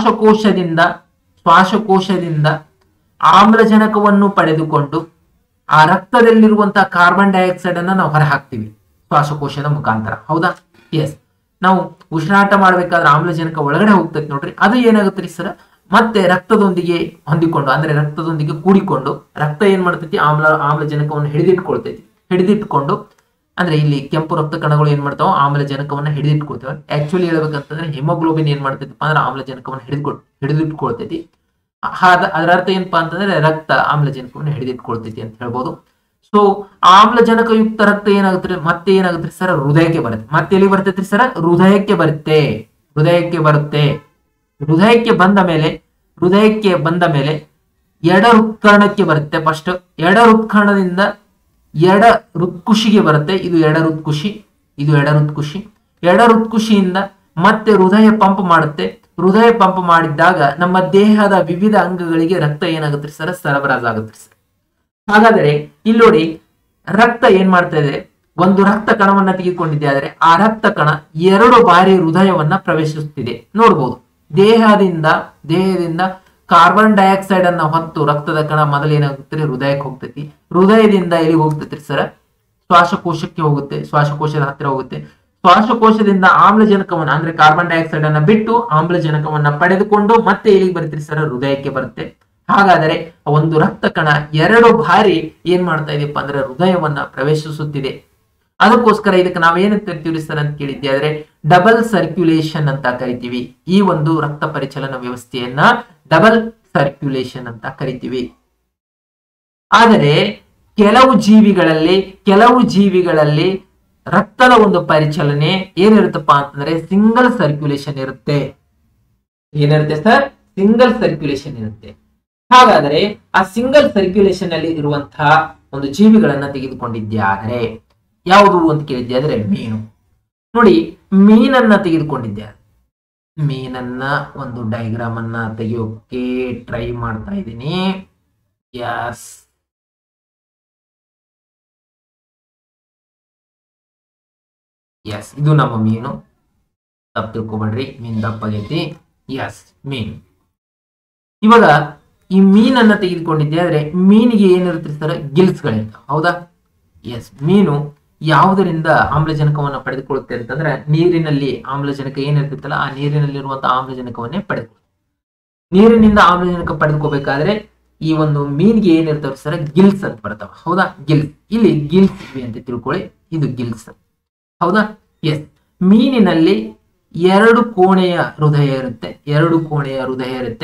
ಶ್ವಾಸಕೋಶದಿಂದ ಶ್ವಾಸಕೋಶದಿಂದ ಆಮ್ಲಜನಕವನ್ನು ಪಡೆದುಕೊಂಡು ಆ ರಕ್ತದಲ್ಲಿರುವಂತಹ ಕಾರ್ಬನ್ ಡೈಆಕ್ಸೈಡ್ ಅನ್ನ ನಾವು ಹೊರ ಹಾಕ್ತಿವಿ ಶ್ವಾಸಕೋಶದ ಮುಖಾಂತರ ಹೌದಾ ಎಸ್ ನಾವು ಉಸಿರಾಟ ಮಾಡ್ಬೇಕಾದ್ರೆ ಆಮ್ಲಜನಕ ಒಳಗಡೆ ಹೋಗ್ತೈತಿ ನೋಡ್ರಿ ಅದು ಏನಾಗುತ್ತೆ ರೀ ಸರ್ ಮತ್ತೆ ರಕ್ತದೊಂದಿಗೆ ಹೊಂದಿಕೊಂಡು ಅಂದ್ರೆ ರಕ್ತದೊಂದಿಗೆ ಕೂಡಿಕೊಂಡು ರಕ್ತ ಏನ್ ಮಾಡ್ತೈತಿ ಆಮ್ಲ ಆಮ್ಲಜನಕವನ್ನು ಹಿಡಿದಿಟ್ಕೊಳ್ತೈತಿ ಹಿಡಿದಿಟ್ಕೊಂಡು ಅಂದ್ರೆ ಇಲ್ಲಿ ಕೆಂಪು ರಕ್ತ ಕಣಗಳು ಏನ್ ಮಾಡ್ತಾವ ಆಮ್ಲಜನಕವನ್ನ ಹಿಡಿದಿಟ್ಕೊಳ್ತೇವೆ ಆಕ್ಚುಲಿ ಹೇಳ್ಬೇಕಂತಂದ್ರೆ ಹಿಮೋಗ್ಲೋಬಿನ್ ಏನ್ ಮಾಡ್ತೈತಿಪ್ಪ ಅಂದ್ರೆ ಆಮ್ಲಜನಕವನ್ನು ಹಿಡಿದು ಹಿಡಿದಿಟ್ಕೊಳ್ತೈತಿ ಅದ ಅದರ ಅರ್ಥ ಏನಪ್ಪಾ ಅಂತಂದ್ರೆ ರಕ್ತ ಆಮ್ಲಜನಕವನ್ನು ಹಿಡಿದಿಟ್ಕೊಳ್ತೈತಿ ಅಂತ ಹೇಳ್ಬೋದು ಸೊ ಆಮ್ಲಜನಕಯುಕ್ತ ರಕ್ತ ಏನಾಗುತ್ತೆ ಮತ್ತೆ ಏನಾಗುತ್ತೆ ಸರ್ ಹೃದಯಕ್ಕೆ ಬರುತ್ತೆ ಮತ್ತೆ ಎಲ್ಲಿ ಬರ್ತೈತ್ರಿ ಸರ್ ಹೃದಯಕ್ಕೆ ಬರುತ್ತೆ ಹೃದಯಕ್ಕೆ ಬರುತ್ತೆ ಹೃದಯಕ್ಕೆ ಬಂದ ಮೇಲೆ ಹೃದಯಕ್ಕೆ ಬಂದ ಮೇಲೆ ಎಡ ಹೃತ್ಕರ್ಣಕ್ಕೆ ಬರುತ್ತೆ ಫಸ್ಟ್ ಎಡ ಹೃತ್ಕರ್ಣದಿಂದ ಎಡ ಹೃತ್ಕುಶಿಗೆ ಬರುತ್ತೆ ಇದು ಎಡ ಹೃತ್ಕುಶಿ ಇದು ಎಡ ಹೃತ್ಕುಶಿ ಎಡ ಹೃತ್ಕುಶಿಯಿಂದ ಮತ್ತೆ ಹೃದಯ ಪಂಪ್ ಮಾಡುತ್ತೆ ಹೃದಯ ಪಂಪ್ ಮಾಡಿದ್ದಾಗ ನಮ್ಮ ದೇಹದ ವಿವಿಧ ಅಂಗಗಳಿಗೆ ರಕ್ತ ಏನಾಗುತ್ತೆ ಸರ್ ಸರಬರಾಜಾಗುತ್ತೆ ಸರ್ ಹಾಗಾದರೆ ಇಲ್ಲಿ ನೋಡಿ ರಕ್ತ ಏನ್ ಮಾಡ್ತಾ ಇದೆ ಒಂದು ರಕ್ತ ಕಣವನ್ನ ತೆಗೆದುಕೊಂಡಿದ್ದೆ ಆದ್ರೆ ಆ ರಕ್ತ ಕಣ ಎರಡು ಬಾರಿ ಹೃದಯವನ್ನ ಪ್ರವೇಶಿಸುತ್ತಿದೆ ನೋಡ್ಬೋದು ದೇಹದಿಂದ ದೇಹದಿಂದ ಕಾರ್ಬನ್ ಡೈಆಕ್ಸೈಡ್ ಅನ್ನ ಹೊತ್ತು ರಕ್ತದ ಕಣ ಮೊದಲು ಏನಾಗುತ್ತೆ ಹೃದಯಕ್ಕೆ ಹೋಗ್ತೈತಿ ಹೃದಯದಿಂದ ಎಲ್ಲಿಗೆ ಹೋಗ್ತೈತಿ ಸರ್ ಶ್ವಾಸಕೋಶಕ್ಕೆ ಹೋಗುತ್ತೆ ಶ್ವಾಸಕೋಶದ ಹತ್ತಿರ ಹೋಗುತ್ತೆ ಶ್ವಾಸಕೋಶದಿಂದ ಆಮ್ಲಜನಕವನ್ನ ಅಂದ್ರೆ ಕಾರ್ಬನ್ ಡೈಆಕ್ಸೈಡ್ ಅನ್ನ ಬಿಟ್ಟು ಆಮ್ಲಜನಕವನ್ನ ಪಡೆದುಕೊಂಡು ಮತ್ತೆ ಎಲ್ಲಿಗೆ ಬರುತ್ತೆ ಸರ್ ಹೃದಯಕ್ಕೆ ಬರುತ್ತೆ ಹಾಗಾದರೆ ಒಂದು ರಕ್ತ ಕಣ ಎರಡು ಬಾರಿ ಏನ್ ಮಾಡ್ತಾ ಇದೆಯಪ್ಪ ಅಂದ್ರೆ ಹೃದಯವನ್ನ ಪ್ರವೇಶಿಸುತ್ತಿದೆ ಅದಕ್ಕೋಸ್ಕರ ಇದಕ್ಕೆ ನಾವೇನು ಕರಿತೀವಿ ಸರ್ ಅಂತ ಕೇಳಿದ್ದೆ ಆದ್ರೆ ಡಬಲ್ ಸರ್ಕ್ಯುಲೇಷನ್ ಅಂತ ಕರಿತೀವಿ ಈ ಒಂದು ರಕ್ತ ಪರಿಚಲನ ವ್ಯವಸ್ಥೆಯನ್ನ ಡಬಲ್ ಸರ್ಕ್ಯುಲೇಷನ್ ಅಂತ ಕರಿತೀವಿ ಆದರೆ ಕೆಲವು ಜೀವಿಗಳಲ್ಲಿ ಕೆಲವು ಜೀವಿಗಳಲ್ಲಿ ರಕ್ತದ ಒಂದು ಪರಿಚಲನೆ ಏನಿರುತ್ತಪ್ಪ ಅಂತಂದ್ರೆ ಸಿಂಗಲ್ ಸರ್ಕ್ಯುಲೇಷನ್ ಇರುತ್ತೆ ಏನಿರುತ್ತೆ ಸರ್ ಸಿಂಗಲ್ ಸರ್ಕ್ಯುಲೇಷನ್ ಇರುತ್ತೆ ಹಾಗಾದರೆ ಆ ಸಿಂಗಲ್ ಸರ್ಕ್ಯುಲೇಷನ್ ಅಲ್ಲಿ ಇರುವಂತಹ ಒಂದು ಜೀವಿಗಳನ್ನ ತೆಗೆದುಕೊಂಡಿದ್ದೆ ಯಾವುದು ಅಂತ ಕೇಳಿದ್ದೆ ಆದ್ರೆ ಮೀನು ನೋಡಿ ಮೀನನ್ನ ತೆಗೆದುಕೊಂಡಿದ್ದೆ ಮೀನನ್ನ ಒಂದು ಡೈಗ್ರಾಮ್ ಅನ್ನ ತೆಗೆಯೋಕೆ ಟ್ರೈ ಮಾಡ್ತಾ ಇದ್ದೀನಿ ಯಸ್ ಎಸ್ ಇದು ನಮ್ಮ ಮೀನು ತಪ್ಪು ತಿಳ್ಕೊಬೇಡ್ರಿ ಮೀನ್ ದಪ್ಪಾಗೈತಿ ಎಸ್ ಮೀನು ಇವಾಗ ಈ ಮೀನನ್ನ ತೆಗೆದುಕೊಂಡಿದ್ದೆ ಆದ್ರೆ ಮೀನಿಗೆ ಏನಿರುತ್ತೆ ಸರ್ ಗಿಲ್ಸ್ಗಳಿರ್ತಾವ ಹೌದಾ ಎಸ್ ಮೀನು ಯಾವುದರಿಂದ ಆಮ್ಲಜನಕವನ್ನ ಪಡೆದುಕೊಳ್ಳುತ್ತೆ ಅಂತಂದ್ರೆ ನೀರಿನಲ್ಲಿ ಆಮ್ಲಜನಕ ಏನಿರ್ತಿತ್ತಲ್ಲ ಆ ನೀರಿನಲ್ಲಿರುವಂತಹ ಆಮ್ಲಜನಕವನ್ನೇ ಪಡೆದುಕೊಳ್ಳುತ್ತೆ ನೀರಿನಿಂದ ಆಮ್ಲಜನಕ ಪಡೆದುಕೋಬೇಕಾದ್ರೆ ಈ ಒಂದು ಮೀನ್ಗೆ ಏನಿರ್ತಾವ ಸರ್ ಗಿಲ್ಸ್ ಅಂತ ಬರ್ತಾವ ಹೌದಾ ಗಿಲ್ಸ್ ಇಲ್ಲಿ ಗಿಲ್ಸ್ ಇವೆ ಅಂತ ತಿಳ್ಕೊಳ್ಳಿ ಇದು ಗಿಲ್ಸ್ ಹೌದಾ ಎಸ್ ಮೀನಿನಲ್ಲಿ ಎರಡು ಕೋಣೆಯ ಹೃದಯ ಇರುತ್ತೆ ಎರಡು ಕೋಣೆಯ ಹೃದಯ ಇರುತ್ತೆ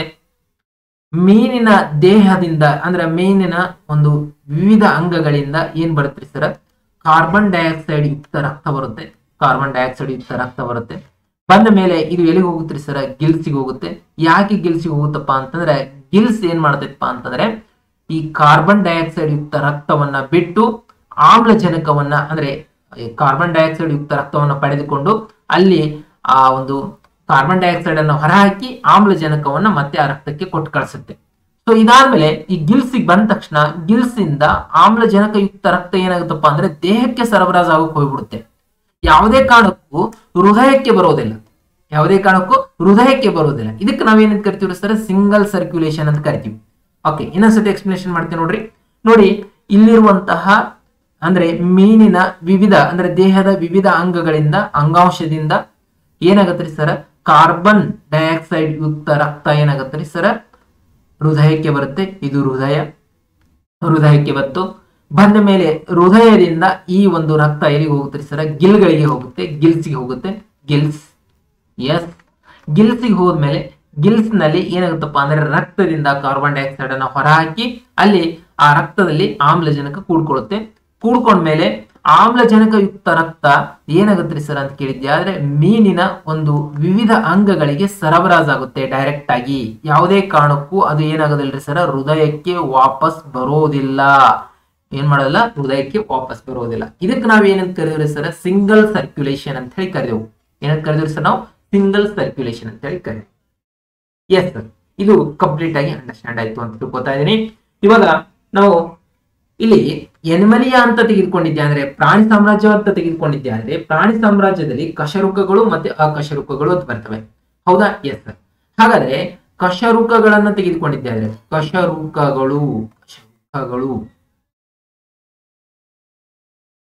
ಮೀನಿನ ದೇಹದಿಂದ ಅಂದ್ರೆ ಮೀನಿನ ಒಂದು ವಿವಿಧ ಅಂಗಗಳಿಂದ ಏನ್ ಬರುತ್ತೆ ಸರ್ ಕಾರ್ಬನ್ ಡೈಆಕ್ಸೈಡ್ ಯುಕ್ತ ರಕ್ತ ಬರುತ್ತೆ ಕಾರ್ಬನ್ ಡೈಆಕ್ಸೈಡ್ ಯುಕ್ತ ರಕ್ತ ಬರುತ್ತೆ ಬಂದ ಮೇಲೆ ಇದು ಎಲ್ಲಿಗೆ ಹೋಗುತ್ತೆ ಸರ್ ಗಿಲ್ಸಿಗೆ ಹೋಗುತ್ತೆ ಯಾಕೆ ಗಿಲ್ಸಿಗೆ ಹೋಗುತ್ತಪ್ಪ ಅಂತಂದ್ರೆ ಗಿಲ್ಸ್ ಏನ್ ಮಾಡ್ತೈತಪ್ಪ ಅಂತಂದ್ರೆ ಈ ಕಾರ್ಬನ್ ಡೈಆಕ್ಸೈಡ್ ಯುಕ್ತ ರಕ್ತವನ್ನ ಬಿಟ್ಟು ಆಮ್ಲಜನಕವನ್ನ ಅಂದ್ರೆ ಕಾರ್ಬನ್ ಡೈಆಕ್ಸೈಡ್ ಯುಕ್ತ ರಕ್ತವನ್ನ ಪಡೆದುಕೊಂಡು ಅಲ್ಲಿ ಆ ಒಂದು ಕಾರ್ಬನ್ ಡೈಆಕ್ಸೈಡ್ ಅನ್ನು ಹೊರಹಾಕಿ ಆಮ್ಲಜನಕವನ್ನ ಮತ್ತೆ ಆ ರಕ್ತಕ್ಕೆ ಕೊಟ್ಟು ಕಳಿಸುತ್ತೆ ಸೊ ಇದಾದ್ಮೇಲೆ ಈ ಗಿಲ್ಸಿಗೆ ಬಂದ ತಕ್ಷಣ ಗಿಲ್ಸ್ ಇಂದ ಆಮ್ಲಜನಕ ಯುಕ್ತ ರಕ್ತ ಏನಾಗುತ್ತಪ್ಪ ಅಂದ್ರೆ ದೇಹಕ್ಕೆ ಸರಬರಾಜು ಆಗೋಕೆ ಹೋಗ್ಬಿಡುತ್ತೆ ಯಾವುದೇ ಕಾರಣಕ್ಕೂ ಹೃದಯಕ್ಕೆ ಬರೋದಿಲ್ಲ ಯಾವುದೇ ಕಾರಣಕ್ಕೂ ಹೃದಯಕ್ಕೆ ಬರೋದಿಲ್ಲ ಇದಕ್ಕೆ ನಾವೇನಂತ ಕರಿತೀವಿ ಸರ್ ಸಿಂಗಲ್ ಸರ್ಕ್ಯುಲೇಷನ್ ಅಂತ ಕರಿತೀವಿ ಓಕೆ ಇನ್ನೊಂದ್ಸತಿ ಎಕ್ಸ್ಪ್ಲನೇಷನ್ ಮಾಡ್ತೀನಿ ನೋಡ್ರಿ ನೋಡಿ ಇಲ್ಲಿರುವಂತಹ ಅಂದ್ರೆ ಮೀನಿನ ವಿವಿಧ ಅಂದ್ರೆ ದೇಹದ ವಿವಿಧ ಅಂಗಗಳಿಂದ ಅಂಗಾಂಶದಿಂದ ಏನಾಗತ್ರಿ ಸರ್ ಕಾರ್ಬನ್ ಡೈಆಕ್ಸೈಡ್ ಯುಕ್ತ ರಕ್ತ ಏನಾಗತ್ರಿ ಸರ್ ಹೃದಯಕ್ಕೆ ಬರುತ್ತೆ ಇದು ಹೃದಯ ಹೃದಯಕ್ಕೆ ಬಂತು ಬಂದ ಮೇಲೆ ಹೃದಯದಿಂದ ಈ ಒಂದು ರಕ್ತ ಎಲ್ಲಿಗೆ ಹೋಗುತ್ತೆ ಸರ್ ಗಿಲ್ಗಳಿಗೆ ಹೋಗುತ್ತೆ ಗಿಲ್ಸ್ಗೆ ಹೋಗುತ್ತೆ ಗಿಲ್ಸ್ ಎಸ್ ಗಿಲ್ಸ್ಗೆ ಹೋದ್ಮೇಲೆ ಗಿಲ್ಸ್ ನಲ್ಲಿ ಏನಾಗುತ್ತಪ್ಪ ಅಂದ್ರೆ ರಕ್ತದಿಂದ ಕಾರ್ಬನ್ ಡೈಆಕ್ಸೈಡ್ ಅನ್ನ ಹೊರಹಾಕಿ ಅಲ್ಲಿ ಆ ರಕ್ತದಲ್ಲಿ ಆಮ್ಲಜನಕ ಕೂಡ್ಕೊಳ್ಳುತ್ತೆ ಕೂಡ್ಕೊಂಡ್ಮೇಲೆ ಆಮ್ಲಜನಕ ಯುಕ್ತ ರಕ್ತ ಏನಾಗುತ್ತೆ ಸರ್ ಅಂತ ಕೇಳಿದ್ದೆ ಆದ್ರೆ ಮೀನಿನ ಒಂದು ವಿವಿಧ ಅಂಗಗಳಿಗೆ ಸರಬರಾಜಾಗುತ್ತೆ ಡೈರೆಕ್ಟ್ ಆಗಿ ಯಾವುದೇ ಕಾರಣಕ್ಕೂ ಅದು ಏನಾಗೋದಿಲ್ರಿ ಸರ್ ಹೃದಯಕ್ಕೆ ವಾಪಸ್ ಬರೋದಿಲ್ಲ ಏನ್ ಮಾಡಲ್ಲ ಹೃದಯಕ್ಕೆ ವಾಪಸ್ ಬರೋದಿಲ್ಲ ಇದಕ್ಕೆ ನಾವ್ ಏನಂತ ಕರೆದ್ರಿ ಸರ್ ಸಿಂಗಲ್ ಸರ್ಕ್ಯುಲೇಷನ್ ಅಂತ ಹೇಳಿ ಕರೆದೆವು ಏನಂತ ಕರೆದ್ರಿ ಸರ್ ನಾವು ಸಿಂಗಲ್ ಸರ್ಕ್ಯುಲೇಷನ್ ಅಂತ ಹೇಳಿ ಕರೆದ್ವಿ ಎಸ್ ಸರ್ ಇದು ಕಂಪ್ಲೀಟ್ ಆಗಿ ಅಂಡರ್ಸ್ಟ್ಯಾಂಡ್ ಆಯ್ತು ಅಂತ ತಿಳ್ಕೊತಾ ಇದೀನಿ ಇವಾಗ ನಾವು ಇಲ್ಲಿ ಎನಿಮಲಿಯಾ ಅಂತ ತೆಗೆದುಕೊಂಡಿದ್ದೆ ಅಂದ್ರೆ ಪ್ರಾಣಿ ಸಾಮ್ರಾಜ್ಯ ಅಂತ ತೆಗೆದುಕೊಂಡಿದ್ದೆ ಅಂದ್ರೆ ಪ್ರಾಣಿ ಸಾಮ್ರಾಜ್ಯದಲ್ಲಿ ಕಶರುಕಗಳು ಮತ್ತೆ ಅಕಶರುಕಗಳು ಅಂತ ಬರ್ತವೆ ಹೌದಾ ಎಸ್ ಸರ್ ಹಾಗಾದ್ರೆ ಕಶರುಕಗಳನ್ನ ತೆಗೆದುಕೊಂಡಿದ್ದೆ ಆದ್ರೆ ಕಶರುಕಗಳು ಕಶರುಕಗಳು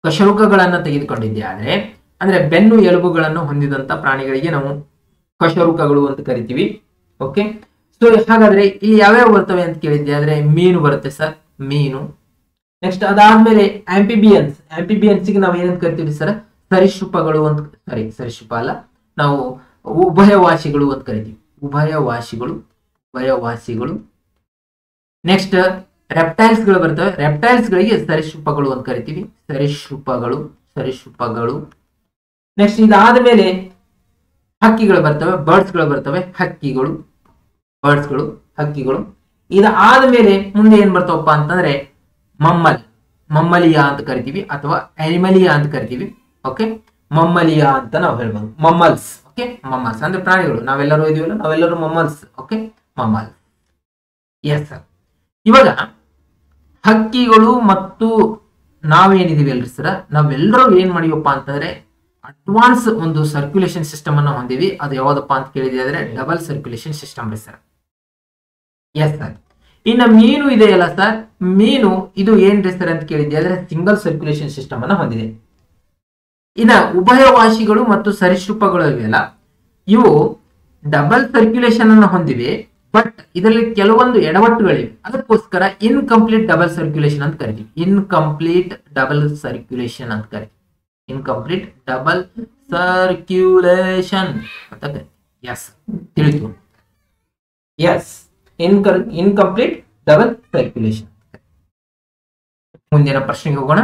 ಕಶೇರುಕಗಳನ್ನ ತೆಗೆದುಕೊಂಡಿದ್ದೆ ಆದ್ರೆ ಅಂದ್ರೆ ಬೆನ್ನು ಎಲುಬುಗಳನ್ನು ಹೊಂದಿದಂತ ಪ್ರಾಣಿಗಳಿಗೆ ನಾವು ಕಶೇರುಕಗಳು ಅಂತ ಕರಿತೀವಿ ಓಕೆ ಸೊ ಹಾಗಾದ್ರೆ ಇಲ್ಲಿ ಯಾವ್ಯಾವ ಬರ್ತವೆ ಅಂತ ಕೇಳಿದ್ದೆ ಆದ್ರೆ ಮೀನು ಬರುತ್ತೆ ಸರ್ ಮೀನು ನೆಕ್ಸ್ಟ್ ಅದಾದ್ಮೇಲೆ ಆಂಪಿಬಿಯನ್ಸ್ ಆಂಪಿಬಿಯನ್ಸ್ ಗೆ ನಾವು ಏನಂತ ಕರಿತೀವಿ ಸರ್ ಸರಿಸೃಪಗಳು ಅಂತ ಸಾರಿ ಸರಿಸೃಪ ಅಲ್ಲ ನಾವು ಉಭಯವಾಸಿಗಳು ಅಂತ ಕರಿತೀವಿ ಉಭಯವಾಸಿಗಳು ಉಭಯವಾಸಿಗಳು ನೆಕ್ಸ್ಟ್ ರೆಪ್ಟೈಲ್ಸ್ ಗಳು ಬರ್ತವೆ ರೆಪ್ಟೈಲ್ಸ್ ಗಳಿಗೆ ಸರಿಸೃಪಗಳು ಅಂತ ಕರಿತೀವಿ ಸರಿಸೃಪಗಳು ಸರಿಸೃಪಗಳು ನೆಕ್ಸ್ಟ್ ಇದಾದ ಮೇಲೆ ಹಕ್ಕಿಗಳು ಬರ್ತವೆ ಬರ್ಡ್ಸ್ ಗಳು ಬರ್ತವೆ ಹಕ್ಕಿಗಳು ಬರ್ಡ್ಸ್ ಗಳು ಹಕ್ಕಿಗಳು ಇದಾದ ಮೇಲೆ ಮುಂದೆ ಏನ್ ಬರ್ತಾವಪ್ಪ ಅಂತಂದ್ರೆ ಮಮ್ಮಲ್ ಮಮ್ಮಲಿಯಾ ಅಂತ ಕರಿತೀವಿ ಅಥವಾ ಅನಿಮಲಿಯಾ ಅಂತ ಕರಿತೀವಿ ಓಕೆ ಮಮ್ಮಲಿಯಾ ಅಂತ ನಾವು ಹೇಳ್ಬೋದು ಮಮ್ಮಲ್ಸ್ ಓಕೆ ಮಮ್ಮಲ್ಸ್ ಅಂದ್ರೆ ಪ್ರಾಣಿಗಳು ನಾವೆಲ್ಲರೂ ಇದೀವಲ್ಲ ನಾವೆಲ್ಲರೂ mammals okay mammal yes sir ಇವಾಗ ಹಕ್ಕಿಗಳು ಮತ್ತು ನಾವೇನಿದೀವಿ ಅಲ್ರಿ ಸರ್ ನಾವೆಲ್ಲರೂ ಏನ್ ಮಾಡಿವಪ್ಪ ಅಂತಂದ್ರೆ ಅಡ್ವಾನ್ಸ್ ಒಂದು ಸರ್ಕ್ಯುಲೇಷನ್ ಸಿಸ್ಟಮ್ ಅನ್ನ ಹೊಂದಿವಿ ಅದು ಯಾವ್ದಪ್ಪ ಅಂತ ಕೇಳಿದ್ರೆ ಅಂದ್ರೆ ಡಬಲ್ ಸರ್ಕ್ಯುಲೇಷನ್ ಸಿಸ್ಟಮ್ ರೀ ಸರ್ ಎಸ್ ಸರ್ ಇನ್ನು ಮೀನು ಇದೆಯಲ್ಲ ಸರ್ ಮೀನು ಇದು ಏನ್ರಿ ಸರ್ ಅಂತ ಕೇಳಿದ್ದೆ ಅಂದ್ರೆ ಸಿಂಗಲ್ ಸರ್ಕ್ಯುಲೇಷನ್ ಸಿಸ್ಟಮ್ ಅನ್ನ ಹೊಂದಿದೆ ಇನ್ನ ಉಭಯವಾಸಿಗಳು ಮತ್ತು ಸರಿಸೃಪಗಳು ಇವೆಯಲ್ಲ ಇವು ಡಬಲ್ ಸರ್ಕ್ಯುಲೇಷನ್ ಅನ್ನು ಹೊಂದಿವೆ ಬಟ್ ಇದರಲ್ಲಿ ಕೆಲವೊಂದು ಎಡವಟ್ಟುಗಳಿವೆ ಅದಕ್ಕೋಸ್ಕರ ಇನ್ಕಂಪ್ಲೀಟ್ ಡಬಲ್ ಸರ್ಕ್ಯುಲೇಷನ್ ಅಂತ ಕರಿತೀವಿ ಇನ್ಕಂಪ್ಲೀಟ್ ಡಬಲ್ ಸರ್ಕ್ಯುಲೇಷನ್ ಅಂತ ಕರಿತೀವಿ ಇನ್ಕಂಪ್ಲೀಟ್ ಡಬಲ್ ಸರ್ಕ್ಯುಲೇಷನ್ ಅಂತ ಕರಿತೀವಿ ಎಸ್ ತಿಳಿತು ಎಸ್ ಇನ್ಕರ್ ಇನ್ಕಂಪ್ಲೀಟ್ ಡಬಲ್ ಸರ್ಕ್ಯುಲೇಷನ್ ಮುಂದಿನ ಪ್ರಶ್ನೆಗೆ ಹೋಗೋಣ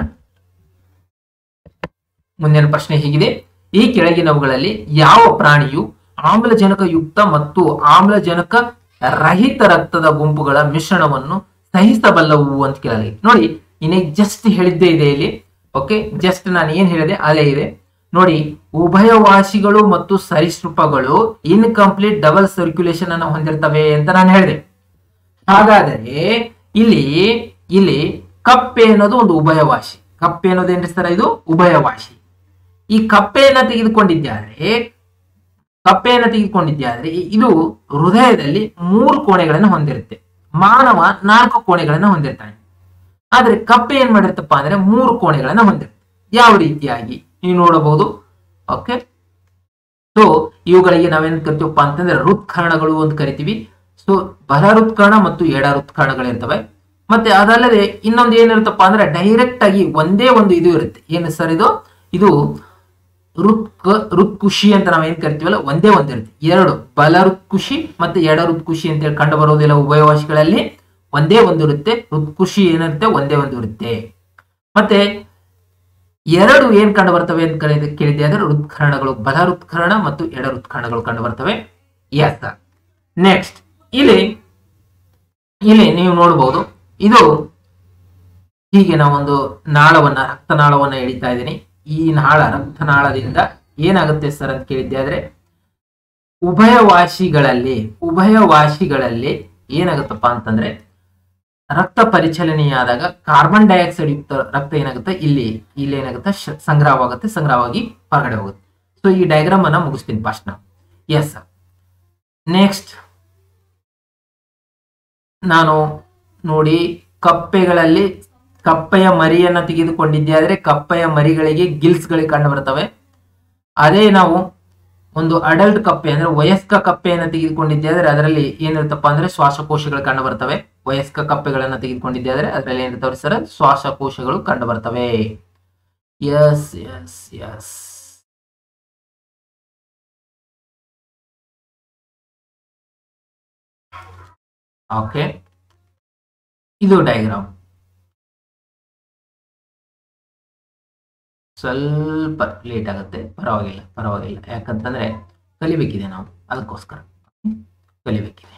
ಮುಂದಿನ ಪ್ರಶ್ನೆ ಹೀಗಿದೆ ಈ ಕೆಳಗಿನವುಗಳಲ್ಲಿ ಯಾವ ಪ್ರಾಣಿಯು ಆಮ್ಲಜನಕ ಯುಕ್ತ ಮತ್ತು ಆಮ್ಲಜನಕ ರಹಿತ ರಕ್ತದ ಗುಂಪುಗಳ ಮಿಶ್ರಣವನ್ನು ಸಹಿಸಬಲ್ಲವು ಅಂತ ಕೇಳಲಾಗಿದೆ ನೋಡಿ ಇನ್ನೇ ಜಸ್ಟ್ ಹೇಳಿದ್ದೇ ಇದೆ ಇಲ್ಲಿ ಓಕೆ ಜಸ್ಟ್ ನಾನು ಏನ್ ಹೇಳಿದೆ ಅದೇ ಇದೆ ನೋಡಿ ಉಭಯವಾಸಿಗಳು ಮತ್ತು ಸರಿಸೃಪಗಳು ಇನ್ಕಂಪ್ಲೀಟ್ ಡಬಲ್ ಸರ್ಕ್ಯುಲೇಷನ್ ಅನ್ನು ಹೊಂದಿರ್ತವೆ ಅಂತ ನಾನು ಹೇಳಿದೆ ಹಾಗಾದರೆ ಇಲ್ಲಿ ಇಲ್ಲಿ ಕಪ್ಪೆ ಅನ್ನೋದು ಒಂದು ಉಭಯವಾಸಿ ಕಪ್ಪೆ ಅನ್ನೋದೇನ್ರಿ ಸರ್ ಇದು ಉಭಯವಾಸಿ ಈ ಕಪ್ಪೆಯನ್ನ ತೆಗೆದುಕೊಂಡಿದ್ದಾದ್ರೆ ಕಪ್ಪೆಯನ್ನ ತೆಗೆದುಕೊಂಡಿದ್ದಾದ್ರೆ ಇದು ಹೃದಯದಲ್ಲಿ ಮೂರು ಕೋಣೆಗಳನ್ನು ಹೊಂದಿರುತ್ತೆ ಮಾನವ ನಾಲ್ಕು ಕೋಣೆಗಳನ್ನು ಹೊಂದಿರ್ತಾನೆ ಆದ್ರೆ ಕಪ್ಪೆ ಏನ್ ಮಾಡಿರ್ತಪ್ಪ ಅಂದ್ರೆ ಮೂರು ಕೋಣೆಗಳನ್ನ ಹೊಂದಿರುತ್ತೆ ಯಾವ ರೀತಿಯಾಗಿ ನೀವು ನೋಡಬಹುದು ಓಕೆ ಸೊ ಇವುಗಳಿಗೆ ನಾವೇನ್ ಕರಿತೀವಪ್ಪ ಅಂತಂದ್ರೆ ಹೃತ್ಕರ್ಣಗಳು ಅಂತ ಕರಿತೀವಿ ಸೊ ಬಲ ಹೃತ್ಕರ್ಣ ಮತ್ತು ಎಡ ಹೃತ್ಕರ್ಣಗಳಿರ್ತವೆ ಮತ್ತೆ ಅದಲ್ಲದೆ ಇನ್ನೊಂದು ಏನಿರುತ್ತಪ್ಪ ಅಂದ್ರೆ ಡೈರೆಕ್ಟ್ ಆಗಿ ಒಂದೇ ಒಂದು ಇದು ಇರುತ್ತೆ ಏನು ಸರ್ ಇದು ಇದು ಋತ್ಕ ಋತ್ಕುಷಿ ಅಂತ ನಾವೇನ್ ಕರಿತೀವಲ್ಲ ಒಂದೇ ಒಂದು ಇರುತ್ತೆ ಎರಡು ಬಲ ಋತ್ಕುಷಿ ಮತ್ತೆ ಎಡ ಋತ್ಕುಷಿ ಅಂತ ಹೇಳಿ ಕಂಡು ಬರೋದಿಲ್ಲ ಉಭಯವಾಸಿಗಳಲ್ಲಿ ಒಂದೇ ಒಂದು ಇರುತ್ತೆ ಋತ್ಕುಷಿ ಏನಿರುತ್ತೆ ಒಂದೇ ಒಂದು ಇರುತ್ತೆ ಮತ್ತೆ ಎರಡು ಏನ್ ಕಂಡು ಬರ್ತವೆ ಅಂತ ಕೇಳಿದ- ಕೇಳಿದ್ದೆ ಅಂದ್ರೆ ಹೃತ್ಕರ್ಣಗಳು ಬಲ ಹೃತ್ಕರ್ಣ ಮತ್ತು ಎಡ ಹೃತ್ಕರ್ಣಗಳು ಕಂಡು ಬರ್ತವೆ ಎಸ್ ನೆಕ್ಸ್ಟ್ ಇಲ್ಲಿ ಇಲ್ಲಿ ನೀವು ನೋಡಬಹುದು ಇದು ಹೀಗೆ ನಾವೊಂದು ನಾಳವನ್ನ ರಕ್ತನಾಳವನ್ನ ಎಳಿತಾ ಇದ್ದೀನಿ ಈ ನಾಳ ರಕ್ತನಾಳದಿಂದ ಏನಾಗುತ್ತೆ ಸರ್ ಅಂತ ಕೇಳಿದ್ದೆ ಆದ್ರೆ ಉಭಯವಾಸಿಗಳಲ್ಲಿ ಉಭಯವಾಸಿಗಳಲ್ಲಿ ಏನಾಗುತ್ತಪ್ಪ ಅಂತಂದ್ರೆ ರಕ್ತ ಪರಿಚಲನೆಯಾದಾಗ ಕಾರ್ಬನ್ ಡೈಆಕ್ಸೈಡ್ ಯುಕ್ತ ರಕ್ತ ಏನಾಗುತ್ತೆ ಇಲ್ಲಿ ಇಲ್ಲಿ ಏನಾಗುತ್ತೆ ಶ- ಸಂಗ್ರಹವಾಗುತ್ತೆ ಸಂಗ್ರಹವಾಗಿ ಹೊರಗಡೆ ಹೋಗುತ್ತೆ ಸೊ ಈ ಡಯಾಗ್ರಾಮ್ ಅನ್ನ ಮುಗಿಸ್ತೀನಿ ಫಸ್ಟ್ ನಾವು ಎಸ್ ನೆಕ್ಸ್ಟ್ ನಾನು ನೋಡಿ ಕಪ್ಪೆಗಳಲ್ಲಿ ಕಪ್ಪೆಯ ಮರಿಯನ್ನ ತೆಗೆದುಕೊಂಡಿದ್ದೆ ಆದ್ರೆ ಕಪ್ಪೆಯ ಮರಿಗಳಿಗೆ ಗಿಲ್ಸ್ಗಳಿಗೆ ಕಂಡು ಬರ್ತವೆ ಅದೇ ನಾವು ಒಂದು ಅಡಲ್ಟ್ ಕಪ್ಪೆ ಅಂದ್ರೆ ವಯಸ್ಕ ಕಪ್ಪೆಯನ್ನ ತೆಗೆದುಕೊಂಡಿದ್ದೆ ಆದ್ರೆ ಅದರಲ್ಲಿ ಏನಿರುತ್ತಪ್ಪ ಅಂದ್ರೆ ಶ್ವಾಸಕೋಶಗಳು ಕಂಡು ಬರ್ತವೆ ವಯಸ್ಕ ಕಪ್ಪೆಗಳನ್ನ ತೆಗೆದುಕೊಂಡಿದ್ದೆ ಆದ್ರೆ ಅದರಲ್ಲಿ ಏನಿರ್ತಾವೆ ಸರ್ ಶ್ವಾಸಕೋಶಗಳು ಕಂಡು ಬರ್ತವೆ ಎಸ್ ಎಸ್ ಎಸ್ ಓಕೆ ಇದು ಡಯಾಗ್ರಾಮ್ ಸ್ವಲ್ಪ ಲೇಟ್ ಆಗುತ್ತೆ ಪರವಾಗಿಲ್ಲ ಪರವಾಗಿಲ್ಲ ಯಾಕಂತಂದ್ರೆ ಕಲಿಬೇಕಿದೆ ನಾವು ಅದಕ್ಕೋಸ್ಕರ ಕಲಿಬೇಕಿದೆ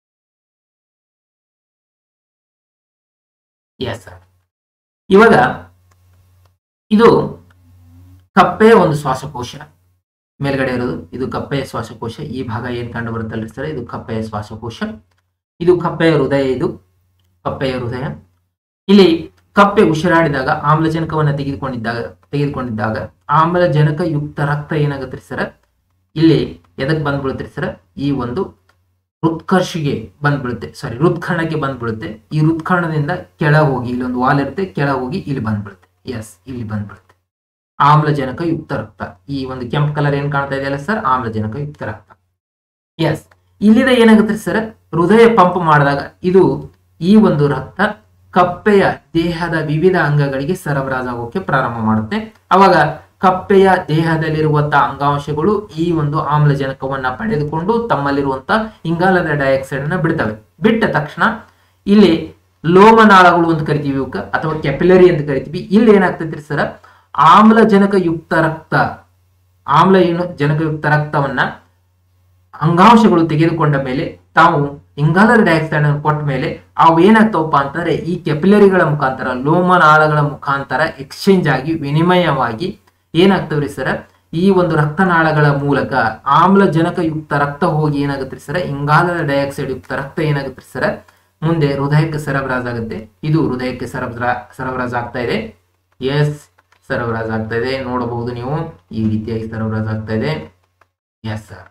ಎಸ್ ಸರ್ ಇವಾಗ ಇದು ಕಪ್ಪೆಯ ಒಂದು ಶ್ವಾಸಕೋಶ ಮೇಲ್ಗಡೆ ಇರೋದು ಇದು ಕಪ್ಪೆಯ ಶ್ವಾಸಕೋಶ ಈ ಭಾಗ ಏನ್ ಕಂಡು ಬರುತ್ತಲ್ರಿ ಸರ್ ಇದು ಕಪ್ಪೆಯ ಶ್ವಾಸಕೋಶ ಇದು ಕಪ್ಪೆಯ ಹೃದಯ ಇದು ಕಪ್ಪೆಯ ಹೃದಯ ಇಲ್ಲಿ ಕಪ್ಪೆ ಉಸಿರಾಡಿದಾಗ ಆಮ್ಲಜನಕವನ್ನ ತೆಗೆದುಕೊಂಡಿದ್ದಾಗ ತೆಗೆದುಕೊಂಡಿದ್ದಾಗ ಆಮ್ಲಜನಕ ಯುಕ್ತ ರಕ್ತ ಏನಾಗುತ್ತೆ ಸರ್ ಇಲ್ಲಿ ಎದಕ್ ಬಂದ್ಬಿಡುತ್ತೆ ಸರ್ ಈ ಒಂದು ಹೃತ್ಕರ್ಷಿಗೆ ಬಂದ್ಬಿಡುತ್ತೆ ಸಾರಿ ಹೃತ್ಕರ್ಣಕ್ಕೆ ಬಂದ್ಬಿಡುತ್ತೆ ಈ ಹೃತ್ಕರ್ಣದಿಂದ ಕೆಳ ಹೋಗಿ ಇಲ್ಲಿ ಒಂದು ವಾಲ್ ಇರುತ್ತೆ ಕೆಳ ಹೋಗಿ ಇಲ್ಲಿ ಬಂದ್ಬಿಡುತ್ತೆ ಎಸ್ ಇಲ್ಲಿ ಬಂದ್ಬಿಡುತ್ತೆ ಆಮ್ಲಜನಕ ಯುಕ್ತ ರಕ್ತ ಈ ಒಂದು ಕೆಂಪು ಕಲರ್ ಏನ್ ಕಾಣ್ತಾ ಇದೆಯಲ್ಲ ಸರ್ ಆಮ್ಲಜನಕ ಯುಕ್ತ ರಕ್ತ ಎಸ್ ಇಲ್ಲಿದ ಏನಾಗುತ್ತೆ ಸರ್ ಹೃದಯ ಪಂಪ್ ಮಾಡಿದಾಗ ಇದು ಈ ಒಂದು ರಕ್ತ ಕಪ್ಪೆಯ ದೇಹದ ವಿವಿಧ ಅಂಗಗಳಿಗೆ ಸರಬರಾಜಾಗೋಕೆ ಪ್ರಾರಂಭ ಮಾಡುತ್ತೆ ಅವಾಗ ಕಪ್ಪೆಯ ದೇಹದಲ್ಲಿರುವಂತಹ ಅಂಗಾಂಶಗಳು ಈ ಒಂದು ಆಮ್ಲಜನಕವನ್ನ ಪಡೆದುಕೊಂಡು ತಮ್ಮಲ್ಲಿರುವಂತಹ ಇಂಗಾಲದ ಡೈಆಕ್ಸೈಡ್ ಅನ್ನ ಬಿಡ್ತವೆ ಬಿಟ್ಟ ತಕ್ಷಣ ಇಲ್ಲಿ ಲೋಮನಾಳಗಳು ಅಂತ ಕರಿತೀವಿ ಇವಕ್ಕ ಅಥವಾ ಕೆಪಿಲರಿ ಅಂತ ಕರಿತೀವಿ ಇಲ್ಲಿ ಏನಾಗ್ತೈತ್ರಿ ಸರ್ ಆಮ್ಲಜನಕ ಯುಕ್ತ ರಕ್ತ ಆಮ್ಲ ಏನು ಜನಕಯುಕ್ತ ರಕ್ತವನ್ನ ಅಂಗಾಂಶಗಳು ತೆಗೆದುಕೊಂಡ ಮೇಲೆ ತಾವು ಇಂಗಾಲದ ಡೈಆಕ್ಸೈಡ್ ಅನ್ನು ಕೊಟ್ಟ ಮೇಲೆ ಅವು ಏನಾಗ್ತಾವಪ್ಪ ಅಂತಂದ್ರೆ ಈ ಕೆಪಿಲರಿಗಳ ಮುಖಾಂತರ ಲೋಮನಾಳಗಳ ಮುಖಾಂತರ ಎಕ್ಸ್ಚೇಂಜ್ ಆಗಿ ವಿನಿಮಯವಾಗಿ ಏನಾಗ್ತವ್ರಿ ಸರ್ ಈ ಒಂದು ರಕ್ತನಾಳಗಳ ಮೂಲಕ ಆಮ್ಲಜನಕಯುಕ್ತ ರಕ್ತ ಹೋಗಿ ಏನಾಗುತ್ತೆ ಸರ್ ಇಂಗಾಲದ ಡೈಆಕ್ಸೈಡ್ ಯುಕ್ತ ರಕ್ತ ಏನಾಗುತ್ತೆ ಸರ್ ಮುಂದೆ ಹೃದಯಕ್ಕೆ ಸರಬರಾಜಾಗುತ್ತೆ ಇದು ಹೃದಯಕ್ಕೆ ಸರಬರಾ ಸರಬರಾಜು ಆಗ್ತಾ ಇದೆ ಎಸ್ ಸರಬರಾಜು ಆಗ್ತಾ ಇದೆ ನೋಡಬಹುದು ನೀವು ಈ ರೀತಿಯಾಗಿ ಸರಬರಾಜು ಆಗ್ತಾ ಇದೆ ಎಸ್ ಸರ್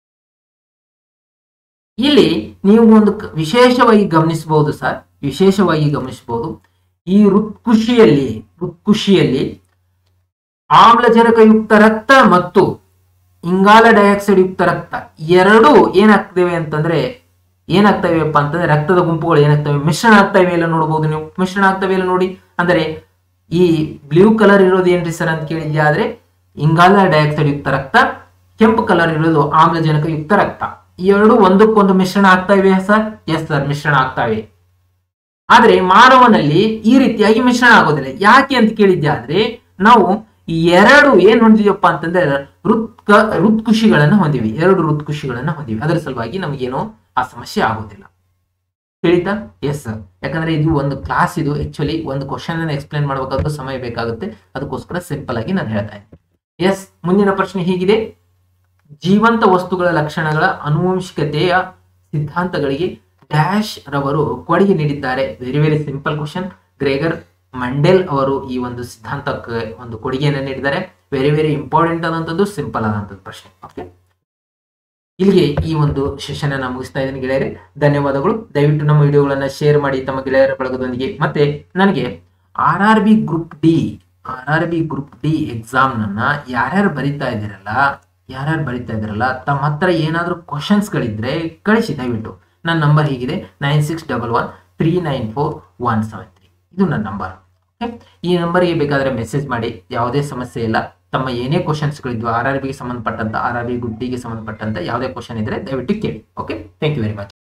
ಇಲ್ಲಿ ನೀವು ಒಂದು ಕ- ವಿಶೇಷವಾಗಿ ಗಮನಿಸಬಹುದು ಸರ್ ವಿಶೇಷವಾಗಿ ಗಮನಿಸಬಹುದು ಈ ಹೃತ್ಕುಷಿಯಲ್ಲಿ ಹೃತ್ಕುಷಿಯಲ್ಲಿ ಆಮ್ಲಜನಕಯುಕ್ತ ರಕ್ತ ಮತ್ತು ಇಂಗಾಲ ಡೈಆಕ್ಸೈಡ್ ಯುಕ್ತ ರಕ್ತ ಎರಡೂ ಏನಾಗ್ತವೆ ಅಂತಂದ್ರೆ ಏನಾಗ್ತವೆಪ್ಪ ಅಂತಂದ್ರೆ ರಕ್ತದ ಗುಂಪುಗಳು ಏನಾಗ್ತವೆ ಮಿಶ್ರಣ ಆಗ್ತವೆ ಎಲ್ಲ ನೋಡಬಹುದು ನೀವು ಮಿಶ್ರಣ ಆಗ್ತವೆ ಎಲ್ಲ ನೋಡಿ ಅಂದರೆ ಈ ಬ್ಲೂ ಕಲರ್ ಇರೋದು ಏನ್ರಿ ಸರ್ ಅಂತ ಕೇಳಿದ್ಯಾ ಆದ್ರೆ ಇಂಗಾಲ ಡೈಆಕ್ಸೈಡ್ ಯುಕ್ತ ರಕ್ತ ಕೆಂಪು ಕಲರ್ ಇರೋದು ಆಮ್ಲಜನಕ ಯುಕ್ತ ರಕ್ತ ಈ ಎರಡು ಒಂದಕ್ಕೊಂದು ಮಿಶ್ರಣ ಆಗ್ತಾ ಇವೆ ಸರ್ ಎಸ್ ಸರ್ ಮಿಶ್ರಣ ಆಗ್ತವೆ ಆದ್ರೆ ಮಾನವನಲ್ಲಿ ಈ ರೀತಿಯಾಗಿ ಮಿಶ್ರಣ ಆಗೋದಿಲ್ಲ ಯಾಕೆ ಅಂತ ಕೇಳಿದ್ದೆ ಆದ್ರೆ ನಾವು ಈ ಎರಡು ಏನ್ ಹೊಂದಿದೀವಪ್ಪ ಅಂತಂದ್ರೆ ಹೃತ್ಕ ಹೃತ್ಕುಷಿಗಳನ್ನ ಹೊಂದಿವಿ ಎರಡು ಹೃತ್ಕುಷಿಗಳನ್ನ ಹೊಂದಿವಿ ಅದರ ಸಲುವಾಗಿ ನಮಗೇನು ಆ ಸಮಸ್ಯೆ ಆಗೋದಿಲ್ಲ ತಿಳಿತಾ ಎಸ್ ಸರ್ ಯಾಕಂದ್ರೆ ಇದು ಒಂದು ಕ್ಲಾಸ್ ಇದು ಆಕ್ಚುಲಿ ಒಂದು ಕ್ವಶನ್ ಅನ್ನ ಎಕ್ಸ್ಪ್ಲೈನ್ ಮಾಡಬೇಕಾದ್ರೂ ಸಮಯ ಬೇಕಾಗುತ್ತೆ ಅದಕ್ಕೋಸ್ಕರ ಸಿಂಪಲ್ ಆಗಿ ನಾನು ಹೇಳ್ತಾ ಇದ್ದೀನಿ ಎಸ್ ಮುಂದಿನ ಪ್ರಶ್ನೆ ಹೀಗಿದೆ ಜೀವಂತ ವಸ್ತುಗಳ ಲಕ್ಷಣಗಳ ಅನುವಂಶಿಕತೆಯ ಸಿದ್ಧಾಂತಗಳಿಗೆ ಡ್ಯಾಶ್ ರವರು ಕೊಡುಗೆ ನೀಡಿದ್ದಾರೆ very very simple question Gregor Mendel ಅವರು ಈ ಒಂದು ಸಿದ್ಧಾಂತಕ್ಕೆ ಒಂದು ಕೊಡುಗೆಯನ್ನು ನೀಡಿದ್ದಾರೆ ವೆರಿ ವೆರಿ ಇಂಪಾರ್ಟೆಂಟ್ ಆದಂಥದ್ದು ಸಿಂಪಲ್ ಆದಂಥದ್ದು ಪ್ರಶ್ನೆ ಓಕೆ ಇಲ್ಲಿಗೆ ಈ ಒಂದು ಸೆಷನ್ ಅನ್ನ ಮುಗಿಸ್ತಾ ಇದ್ದೀನಿ ಗೆಳೆಯರೆ ಧನ್ಯವಾದಗಳು ದಯವಿಟ್ಟು ನಮ್ಮ ವಿಡಿಯೋಗಳನ್ನ ಶೇರ್ ಮಾಡಿ ತಮ್ಮ ಗೆಳೆಯರ ಬಳಗದೊಂದಿಗೆ ಮತ್ತೆ ನನಗೆ R R B group D R R B group D exam ನನ್ನ ಯಾರ್ಯಾರು ಬರಿತಾ ಇದ್ದೀರಲ್ಲ ಯಾರ್ಯಾರು ಬರಿತಾ ಇದ್ದೀರಲ್ಲ ತಮ್ಮ ಹತ್ರ ಏನಾದರೂ ಕ್ವಶನ್ಸ್ಗಳಿದ್ರೆ ಕಳಿಸಿ ದಯವಿಟ್ಟು ನನ್ನ ನಂಬರ್ ಹೀಗಿದೆ nine six double one three nine four one seven three ಇದು ನನ್ನ ನಂಬರ್ ಓಕೆ ಈ ನಂಬರ್ಗೆ ಬೇಕಾದರೆ ಮೆಸೇಜ್ ಮಾಡಿ ಯಾವುದೇ ಸಮಸ್ಯೆ ಇಲ್ಲ ತಮ್ಮ ಏನೇ ಕ್ವಶನ್ಸ್ಗಳಿದ್ವು ಆರ್ ಆರ್ ಬಿಗೆ ಸಂಬಂಧಪಟ್ಟಂತ ಆರ್ ಆರ್ ಬಿ ಗುಡ್ಡಿಗೆ ಸಂಬಂಧಪಟ್ಟಂತ ಯಾವುದೇ ಕ್ವಶನ್ ಇದ್ರೆ ದಯವಿಟ್ಟು ಕೇಳಿ okay thank you very much